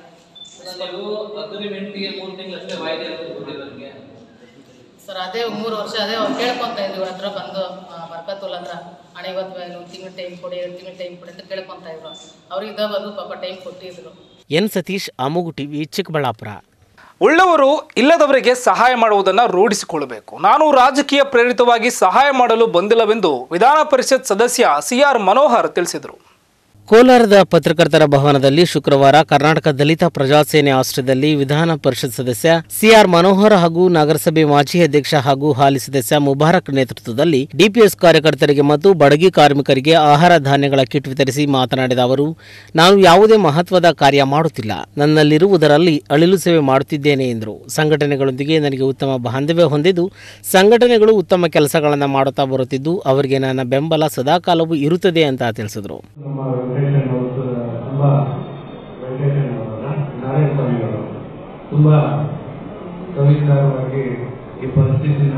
ಸರ್ ಅದೇ ಮೂರು ವರ್ಷ ಅದೇ ಅವ್ರು ಕೇಳ್ಕೊಂತ ಇದ್ರು ಇವ್ರ ಹತ್ರ ಬಂದು ಬರ್ಕತ್ತುಲ್ ಹತ್ರ ಹಣ ಇವತ್ತು ಒಂದು ತಿಂಗಳು ಟೈಮ್ ಕೊಡಿ ಎರಡು ತಿಂಗಳು ಟೈಮ್ ಕೊಡಿ ಅಂತ ಕೇಳ್ಕೊಂತ ಇದ್ರು ಅವ್ರಿಗೆ ಇದ್ದ ಬಂದು ಪಾಪ ಟೈಮ್ ಕೊಟ್ಟಿದ್ರು ಎನ್ ಸತೀಶ್ ಅಮುಗು ಟಿವಿ ಚಿಕ್ಕಬಳ್ಳಾಪುರ ಉಳ್ಳವರು ಇಲ್ಲದವರಿಗೆ ಸಹಾಯ ಮಾಡುವುದನ್ನು ರೂಢಿಸಿಕೊಳ್ಳಬೇಕು ನಾನು ರಾಜಕೀಯ ಪ್ರೇರಿತವಾಗಿ ಸಹಾಯ ಮಾಡಲು ಬಂದಿಲ್ಲವೆಂದು ವಿಧಾನ ಪರಿಷತ್ ಸದಸ್ಯ ಸಿಆರ್ ಮನೋಹರ್ ತಿಳಿಸಿದರು ಕೋಲಾರದ ಪತ್ರಕರ್ತರ ಭವನದಲ್ಲಿ ಶುಕ್ರವಾರ ಕರ್ನಾಟಕ ದಲಿತ ಪ್ರಜಾಸೇನೆ ಆಶ್ರಯದಲ್ಲಿ ವಿಧಾನ ಪರಿಷತ್ ಸದಸ್ಯ ಸಿಆರ್ ಮನೋಹರ್ ಹಾಗೂ ನಗರಸಭೆ ಮಾಜಿ ಅಧ್ಯಕ್ಷ ಹಾಗೂ ಹಾಲಿ ಸದಸ್ಯ ಮುಬಾರಕ್ ನೇತೃತ್ವದಲ್ಲಿ ಡಿಪಿಎಸ್ ಕಾರ್ಯಕರ್ತರಿಗೆ ಮತ್ತು ಬಡಗಿ ಕಾರ್ಮಿಕರಿಗೆ ಆಹಾರ ಧಾನ್ಯಗಳ ಕಿಟ್ ವಿತರಿಸಿ ಮಾತನಾಡಿದ ಅವರು ನಾನು ಯಾವುದೇ ಮಹತ್ವದ ಕಾರ್ಯ ಮಾಡುತ್ತಿಲ್ಲ ನನ್ನಲ್ಲಿರುವುದರಲ್ಲಿ ಅಳಿಲು ಸೇವೆ ಮಾಡುತ್ತಿದ್ದೇನೆ ಎಂದರು ಸಂಘಟನೆಗಳೊಂದಿಗೆ ನನಗೆ ಉತ್ತಮ ಬಾಂಧವ್ಯ ಹೊಂದಿದ್ದು ಸಂಘಟನೆಗಳು ಉತ್ತಮ ಕೆಲಸಗಳನ್ನು ಮಾಡುತ್ತಾ ಬರುತ್ತಿದ್ದು ಅವರಿಗೆ ನನ್ನ ಬೆಂಬಲ ಸದಾಕಾಲವೂ ಇರುತ್ತದೆ ಅಂತ ತಿಳಿಸಿದರು ನಮ್ಮ ವೆಂಕಟೇಶನ್ ಅವರು ತುಂಬ ವೆಂಕಟೇಶನ್ ಅವರಲ್ಲ ನಾರಾಯಣ ಸ್ವಾಮಿ ಅವರು ತುಂಬ ಸವಿಸ್ತಾರವಾಗಿ ಈ ಪರಿಸ್ಥಿತಿನ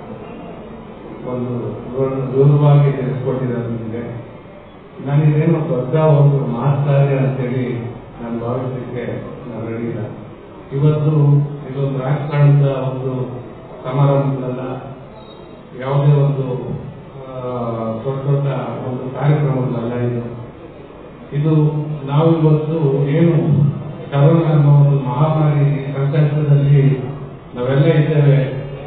ಒಂದು ದೂರ- ದೂರವಾಗಿ ತಿಳಿಸ್ಕೊಟ್ಟಿದ್ದಾರೆ ನಿಮಗೆ ನನಗೇನು ದೊಡ್ಡ ಒಂದು ಮಹತ್ಕಾರ್ಯ ಅಂತೇಳಿ ನಾನು ಭಾವಿಸಲಿಕ್ಕೆ ನಾನು ರೆಡಿ ಇಲ್ಲ ಇವತ್ತು ಇದೊಂದು ರಾಜಕಾರಣದ ಒಂದು ಸಮಾರಂಭದಲ್ಲ ಯಾವುದೇ ಒಂದು ಆ, ದೊಡ್ಡ ದೊಡ್ಡ ಒಂದು ಕಾರ್ಯಕ್ರಮಗಳಲ್ಲ ಇದು ಇದು ನಾವು ಇವತ್ತು ಏನು ಕರೋನಾ ಅನ್ನೋ ಒಂದು ಮಹಾಮಾರಿ ಸಂಕಷ್ಟದಲ್ಲಿ ನಾವೆಲ್ಲ ಇದ್ದೇವೆ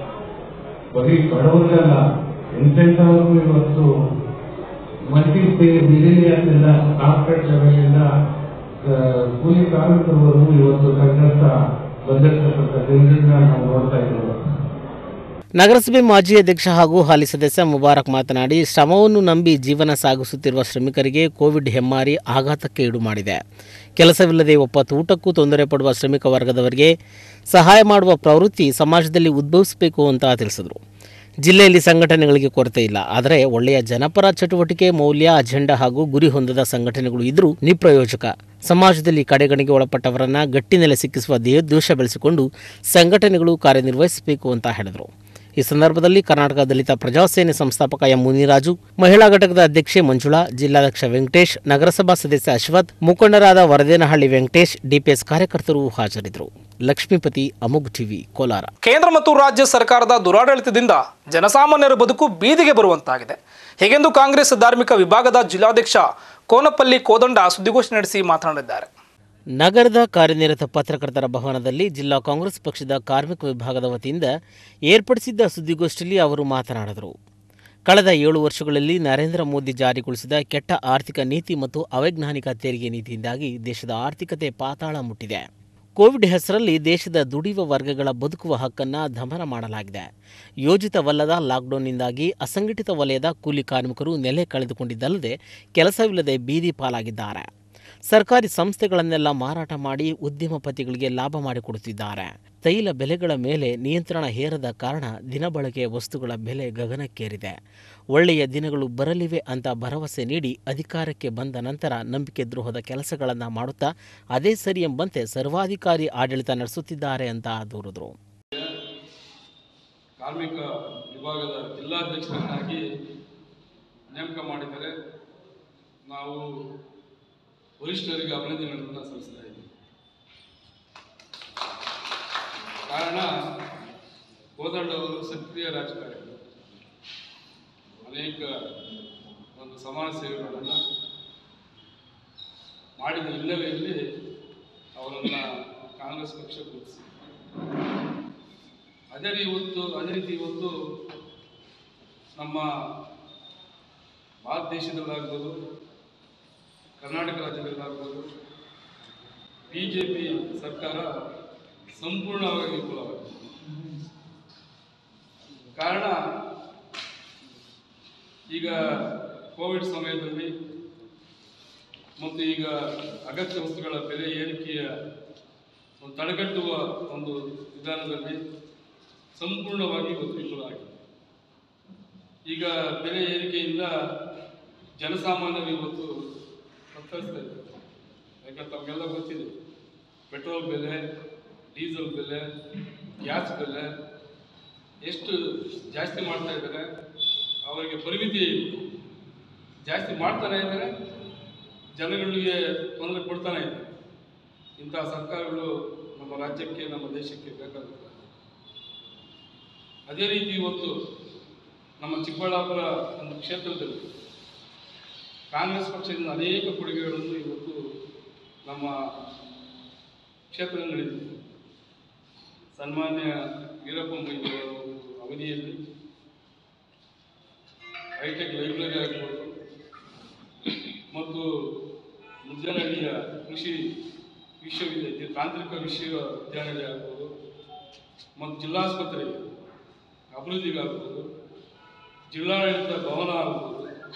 ಬರೀ ಬಡವರಿಗಲ್ಲ ಎಂತೆಂಥವ್ರಿಗೂ ಇವತ್ತು ಮಲ್ಟಿ ಮಿಲಿನಿಯರ್ಸ್ ಇಂದ ಕಾರ್ಪೊರೇಟ್ ಲೆವೆಲ್ ಇಂದ ಆ, ಕೂಲಿ ಕಾರ್ಮಿಕರವರೆಗೂ ಇವತ್ತು ಸಂಕಷ್ಟ ಬಂದಿರತಕ್ಕಂಥ ದಿನಗಳನ್ನ ನಾವು ನೋಡ್ತಾ ಇದ್ದೇವೆ ನಗರಸಭೆ ಮಾಜಿ ಅಧ್ಯಕ್ಷ ಹಾಗೂ ಹಾಲಿ ಸದಸ್ಯ ಮುಬಾರಕ್ ಮಾತನಾಡಿ ಶ್ರಮವನ್ನು ನಂಬಿ ಜೀವನ ಸಾಗಿಸುತ್ತಿರುವ ಶ್ರಮಿಕರಿಗೆ ಕೋವಿಡ್ ಹೆಮ್ಮಾರಿ ಆಘಾತಕ್ಕೆ ಈಡು ಮಾಡಿದೆ ಕೆಲಸವಿಲ್ಲದೆ ಒಪ್ಪತ್ತು ಊಟಕ್ಕೂ ತೊಂದರೆ ಪಡುವ ಶ್ರಮಿಕ ವರ್ಗದವರಿಗೆ ಸಹಾಯ ಮಾಡುವ ಪ್ರವೃತ್ತಿ ಸಮಾಜದಲ್ಲಿ ಉದ್ಭವಿಸಬೇಕು ಅಂತ ತಿಳಿಸಿದರು ಜಿಲ್ಲೆಯಲ್ಲಿ ಸಂಘಟನೆಗಳಿಗೆ ಕೊರತೆ ಇಲ್ಲ ಆದರೆ ಒಳ್ಳೆಯ ಜನಪರ ಚಟುವಟಿಕೆ ಮೌಲ್ಯ ಅಜೆಂಡಾ ಹಾಗೂ ಗುರಿ ಹೊಂದದ ಸಂಘಟನೆಗಳು ಇದ್ರೂ ನಿಪ್ರಯೋಜಕ ಸಮಾಜದಲ್ಲಿ ಕಡೆಗಣಿಗೆ ಒಳಪಟ್ಟವರನ್ನ ಗಟ್ಟಿನೆಲೆ ಸಿಕ್ಕಿಸುವ ದೇಶ ಬೆಳೆಸಿಕೊಂಡು ಸಂಘಟನೆಗಳು ಕಾರ್ಯನಿರ್ವಹಿಸಬೇಕು ಅಂತ ಹೇಳಿದರು ಈ ಸಂದರ್ಭದಲ್ಲಿ ಕರ್ನಾಟಕ ದಲಿತ ಪ್ರಜಾಸೇನೆ ಸಂಸ್ಥಾಪಕ ಎಂ ಮುನಿರಾಜು ಮಹಿಳಾ ಘಟಕದ ಅಧ್ಯಕ್ಷೆ ಮಂಜುಳಾ ಜಿಲ್ಲಾಧ್ಯಕ್ಷ ವೆಂಕಟೇಶ್ ನಗರಸಭಾ ಸದಸ್ಯ ಅಶ್ವಥ್ ಮುಖಂಡರಾದ ವರದೇನಹಳ್ಳಿ ವೆಂಕಟೇಶ್ ಡಿಪಿಎಸ್ ಕಾರ್ಯಕರ್ತರು ಹಾಜರಿದ್ದರು ಲಕ್ಷ್ಮೀಪತಿ ಅಮುಗ್ ಟಿವಿ ಕೋಲಾರ ಕೇಂದ್ರ ಮತ್ತು ರಾಜ್ಯ ಸರ್ಕಾರದ ದುರಾಡಳಿತದಿಂದ ಜನಸಾಮಾನ್ಯರ ಬದುಕು ಬೀದಿಗೆ ಬರುವಂತಾಗಿದೆ ಹೀಗೆಂದು ಕಾಂಗ್ರೆಸ್ ಧಾರ್ಮಿಕ ವಿಭಾಗದ ಜಿಲ್ಲಾಧ್ಯಕ್ಷ ಕೋನಪಲ್ಲಿ ಕೋದಂಡ ಸುದ್ದಿಗೋಷ್ಠಿ ನಡೆಸಿ ಮಾತನಾಡಿದ್ದಾರೆ ನಗರದ ಕಾರ್ಯನಿರತ ಪತ್ರಕರ್ತರ ಭವನದಲ್ಲಿ ಜಿಲ್ಲಾ ಕಾಂಗ್ರೆಸ್ ಪಕ್ಷದ ಕಾರ್ಮಿಕ ವಿಭಾಗದ ವತಿಯಿಂದ ಏರ್ಪಡಿಸಿದ್ದ ಸುದ್ದಿಗೋಷ್ಠಿಯಲ್ಲಿ ಅವರು ಮಾತನಾಡಿದರು ಕಳೆದ ಏಳು ವರ್ಷಗಳಲ್ಲಿ ನರೇಂದ್ರ ಮೋದಿ ಜಾರಿಗೊಳಿಸಿದ ಕೆಟ್ಟ ಆರ್ಥಿಕ ನೀತಿ ಮತ್ತು ಅವೈಜ್ಞಾನಿಕ ತೆರಿಗೆ ನೀತಿಯಿಂದಾಗಿ ದೇಶದ ಆರ್ಥಿಕತೆ ಪಾತಾಳ ಮುಟ್ಟಿದೆ ಕೋವಿಡ್ ಹೆಸರಲ್ಲಿ ದೇಶದ ದುಡಿಯುವ ವರ್ಗಗಳ ಬದುಕುವ ಹಕ್ಕನ್ನು ದಮನ ಮಾಡಲಾಗಿದೆ ಯೋಜಿತವಲ್ಲದ ಲಾಕ್ಡೌನ್ನಿಂದಾಗಿ ಅಸಂಘಟಿತ ವಲಯದ ಕೂಲಿ ಕಾರ್ಮಿಕರು ನೆಲೆ ಕಳೆದುಕೊಂಡಿದ್ದಲ್ಲದೆ ಕೆಲಸವಿಲ್ಲದೆ ಬೀದಿ ಪಾಲಾಗಿದ್ದಾರೆ ಸರ್ಕಾರಿ ಸಂಸ್ಥೆಗಳನ್ನೆಲ್ಲ ಮಾರಾಟ ಮಾಡಿ ಉದ್ಯಮಪತಿಗಳಿಗೆ ಲಾಭ ಮಾಡಿಕೊಡುತ್ತಿದ್ದಾರೆ ತೈಲ ಬೆಲೆಗಳ ಮೇಲೆ ನಿಯಂತ್ರಣ ಹೇರದ ಕಾರಣ ದಿನಬಳಕೆಯ ವಸ್ತುಗಳ ಬೆಲೆ ಗಗನಕ್ಕೇರಿದೆ ಒಳ್ಳೆಯ ದಿನಗಳು ಬರಲಿವೆ ಅಂತ ಭರವಸೆ ನೀಡಿ ಅಧಿಕಾರಕ್ಕೆ ಬಂದ ನಂತರ ನಂಬಿಕೆ ದ್ರೋಹದ ಕೆಲಸಗಳನ್ನು ಮಾಡುತ್ತಾ ಅದೇ ಸರಿ ಎಂಬಂತೆ ಸರ್ವಾಧಿಕಾರಿ ಆಡಳಿತ ನಡೆಸುತ್ತಿದ್ದಾರೆ ಅಂತ ದೂರಿದರು ಕಾರ್ಮಿಕ ವಿಭಾಗದ ಜಿಲ್ಲಾಧ್ಯಕ್ಷರನ್ನಾಗಿ ನೇಮಕ ಮಾಡಿದರೆ ನಾವು ವರಿಷ್ಠರಿಗೆ ಅಭಿನಂದನೆಗಳನ್ನು ಸಲ್ಲಿಸ್ತಾ ಇದ್ದೀವಿ ಕಾರಣ ಕೋದಂಡವರು ಸಕ್ರಿಯ ರಾಜಕಾರಣಿ ಅನೇಕ ಒಂದು ಸಮಾಜ ಸೇವೆಗಳನ್ನು ಮಾಡಿದ ಹಿನ್ನೆಲೆಯಲ್ಲಿ ಅವರನ್ನು ಕಾಂಗ್ರೆಸ್ ಪಕ್ಷ ಗುರುತಿಸಿ ಅದೇ ರೀ ಇವತ್ತು ಅದೇ ರೀತಿ ಇವತ್ತು ನಮ್ಮ ಭಾರತ ದೇಶದಲ್ಲಾಗ್ಬೋದು ಕರ್ನಾಟಕ ರಾಜ್ಯದಲ್ಲಾಗ್ಬೋದು ಬಿ ಜೆ ಪಿ ಸರ್ಕಾರ ಸಂಪೂರ್ಣವಾಗಿ ವಿಫಲವಾಗಿದೆ ಕಾರಣ ಈಗ ಕೋವಿಡ್ ಸಮಯದಲ್ಲಿ ಮತ್ತು ಈಗ ಅಗತ್ಯ ವಸ್ತುಗಳ ಬೆಲೆ ಏರಿಕೆಯ ಒಂದು ತಡೆಗಟ್ಟುವ ಒಂದು ವಿಧಾನದಲ್ಲಿ ಸಂಪೂರ್ಣವಾಗಿ ಇವತ್ತು ವಿಫಲವಾಗಿದೆ ಈಗ ಬೆಲೆ ಏರಿಕೆಯಿಂದ ಜನಸಾಮಾನ್ಯರು ಇವತ್ತು ತತ್ತರಿಸ್ತಾ ಇದ್ದಾರೆ ಯಾಕಂದ್ರೆ ತಮಗೆಲ್ಲ ಗೊತ್ತಿದೆ ಪೆಟ್ರೋಲ್ ಬೆಲೆ ಡೀಸೆಲ್ ಬೆಲೆ ಗ್ಯಾಸ್ ಬೆಲೆ ಎಷ್ಟು ಜಾಸ್ತಿ ಮಾಡ್ತಾ ಇದ್ದಾರೆ ಅವರಿಗೆ ಪರಿಮಿತಿ ಇತ್ತು ಜಾಸ್ತಿ ಮಾಡ್ತಾನೆ ಇದ್ದಾರೆ ಜನಗಳಿಗೆ ತೊಂದರೆ ಕೊಡ್ತಾನೆ ಇದ್ದಾರೆ ಇಂತಹ ಸರ್ಕಾರಗಳು ನಮ್ಮ ರಾಜ್ಯಕ್ಕೆ ನಮ್ಮ ದೇಶಕ್ಕೆ ಬೇಕಾಗುತ್ತದೆ ಅದೇ ರೀತಿ ಇವತ್ತು ನಮ್ಮ ಚಿಕ್ಕಬಳ್ಳಾಪುರ ಒಂದು ಕ್ಷೇತ್ರದಲ್ಲಿ ಕಾಂಗ್ರೆಸ್ ಪಕ್ಷದಿಂದ ಅನೇಕ ಕೊಡುಗೆಗಳನ್ನು ಇವತ್ತು ನಮ್ಮ ಕ್ಷೇತ್ರದಲ್ಲಿ ನಡೆದಿದೆ ಸನ್ಮಾನ್ಯ ವೀರಪ್ಪ ಮೊಯ್ಲಿಯವರ ಒಂದು ಅವಧಿಯಲ್ಲಿ ಹೈಟೆಕ್ ಲೈಬ್ರರಿ ಆಗ್ಬೋದು ಮತ್ತು ಮುದ್ದನಹಳ್ಳಿಯ ಕೃಷಿ ವಿಶ್ವವಿದ್ಯಾಲಯ ತಾಂತ್ರಿಕ ವಿಶ್ವವಿದ್ಯಾನಿಲಯ ಆಗ್ಬೋದು ಮತ್ತು ಜಿಲ್ಲಾಸ್ಪತ್ರೆ ಅಭಿವೃದ್ಧಿಗಾಗ್ಬೋದು ಜಿಲ್ಲಾಡಳಿತ ಭವನ ಆಗ್ಬೋದು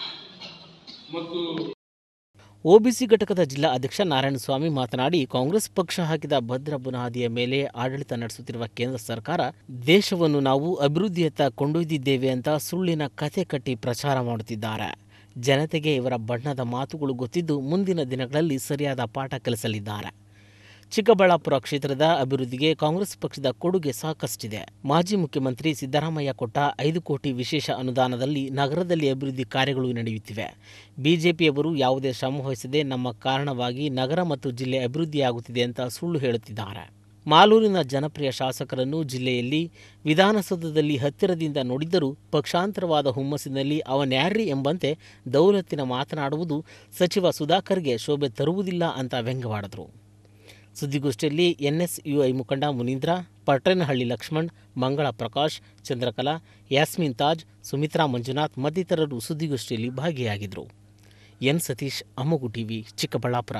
ಮತ್ತು ಒಬಿಸಿ ಘಟಕದ ಜಿಲ್ಲಾ ಅಧ್ಯಕ್ಷ ನಾರಾಯಣಸ್ವಾಮಿ ಮಾತನಾಡಿ ಕಾಂಗ್ರೆಸ್ ಪಕ್ಷ ಹಾಕಿದ ಭದ್ರ ಬುನಾದಿಯ ಮೇಲೆ ಆಡಳಿತ ನಡೆಸುತ್ತಿರುವ ಕೇಂದ್ರ ಸರ್ಕಾರ ದೇಶವನ್ನು ನಾವು ಅಭಿವೃದ್ಧಿಯತ್ತ ಕೊಂಡೊಯ್ದಿದ್ದೇವೆ ಅಂತ ಸುಳ್ಳಿನ ಕತೆ ಕಟ್ಟಿ ಪ್ರಚಾರ ಮಾಡುತ್ತಿದ್ದಾರೆ ಜನತೆಗೆ ಇವರ ಬಣ್ಣದ ಮಾತುಗಳು ಗೊತ್ತಿದ್ದು ಮುಂದಿನ ದಿನಗಳಲ್ಲಿ ಸರಿಯಾದ ಪಾಠ ಕಲಿಸಲಿದ್ದಾರೆ ಚಿಕ್ಕಬಳ್ಳಾಪುರ ಕ್ಷೇತ್ರದ ಅಭಿವೃದ್ಧಿಗೆ ಕಾಂಗ್ರೆಸ್ ಪಕ್ಷದ ಕೊಡುಗೆ ಸಾಕಷ್ಟಿದೆ ಮಾಜಿ ಮುಖ್ಯಮಂತ್ರಿ ಸಿದ್ದರಾಮಯ್ಯ ಕೊಟ್ಟ ಐದು ಕೋಟಿ ವಿಶೇಷ ಅನುದಾನದಲ್ಲಿ ನಗರದಲ್ಲಿ ಅಭಿವೃದ್ಧಿ ಕಾರ್ಯಗಳು ನಡೆಯುತ್ತಿವೆ ಬಿಜೆಪಿಯವರು ಯಾವುದೇ ಶ್ರಮ ವಹಿಸದೆ ನಮ್ಮ ಕಾರಣವಾಗಿ ನಗರ ಮತ್ತು ಜಿಲ್ಲೆ ಅಭಿವೃದ್ಧಿಯಾಗುತ್ತಿದೆ ಅಂತ ಸುಳ್ಳು ಹೇಳುತ್ತಿದ್ದಾರೆ ಮಾಲೂರಿನ ಜನಪ್ರಿಯ ಶಾಸಕರನ್ನು ಜಿಲ್ಲೆಯಲ್ಲಿ ವಿಧಾನಸೌಧದಲ್ಲಿ ಹತ್ತಿರದಿಂದ ನೋಡಿದ್ದರೂ ಪಕ್ಷಾಂತರವಾದ ಹುಮ್ಮಸ್ಸಿನಲ್ಲಿ ಅವನ್ಯಾರ್ರಿ ಎಂಬಂತೆ ದೌಲತ್ತಿನ ಮಾತನಾಡುವುದು ಸಚಿವ ಸುಧಾಕರ್ಗೆ ಶೋಭೆ ತರುವುದಿಲ್ಲ ಅಂತ ವ್ಯಂಗ್ಯವಾಡಿದರು ಸುದ್ದಿಗೋಷ್ಠಿಯಲ್ಲಿ ಎನ್ಎಸ್ಯುಐ ಮುಖಂಡ ಮುನೀಂದ್ರ ಪಟ್ರೇನಹಳ್ಳಿ ಲಕ್ಷ್ಮಣ್ ಮಂಗಳ ಪ್ರಕಾಶ್ ಚಂದ್ರಕಲಾ ಯಾಸ್ಮಿನ್ ತಾಜ್ ಸುಮಿತ್ರಾ ಮಂಜುನಾಥ್ ಮತ್ತಿತರರು ಸುದ್ದಿಗೋಷ್ಠಿಯಲ್ಲಿ ಭಾಗಿಯಾಗಿದ್ದರು ಎನ್ ಸತೀಶ್ ಅಮ್ಮಗು ಟಿವಿ ಚಿಕ್ಕಬಳ್ಳಾಪುರ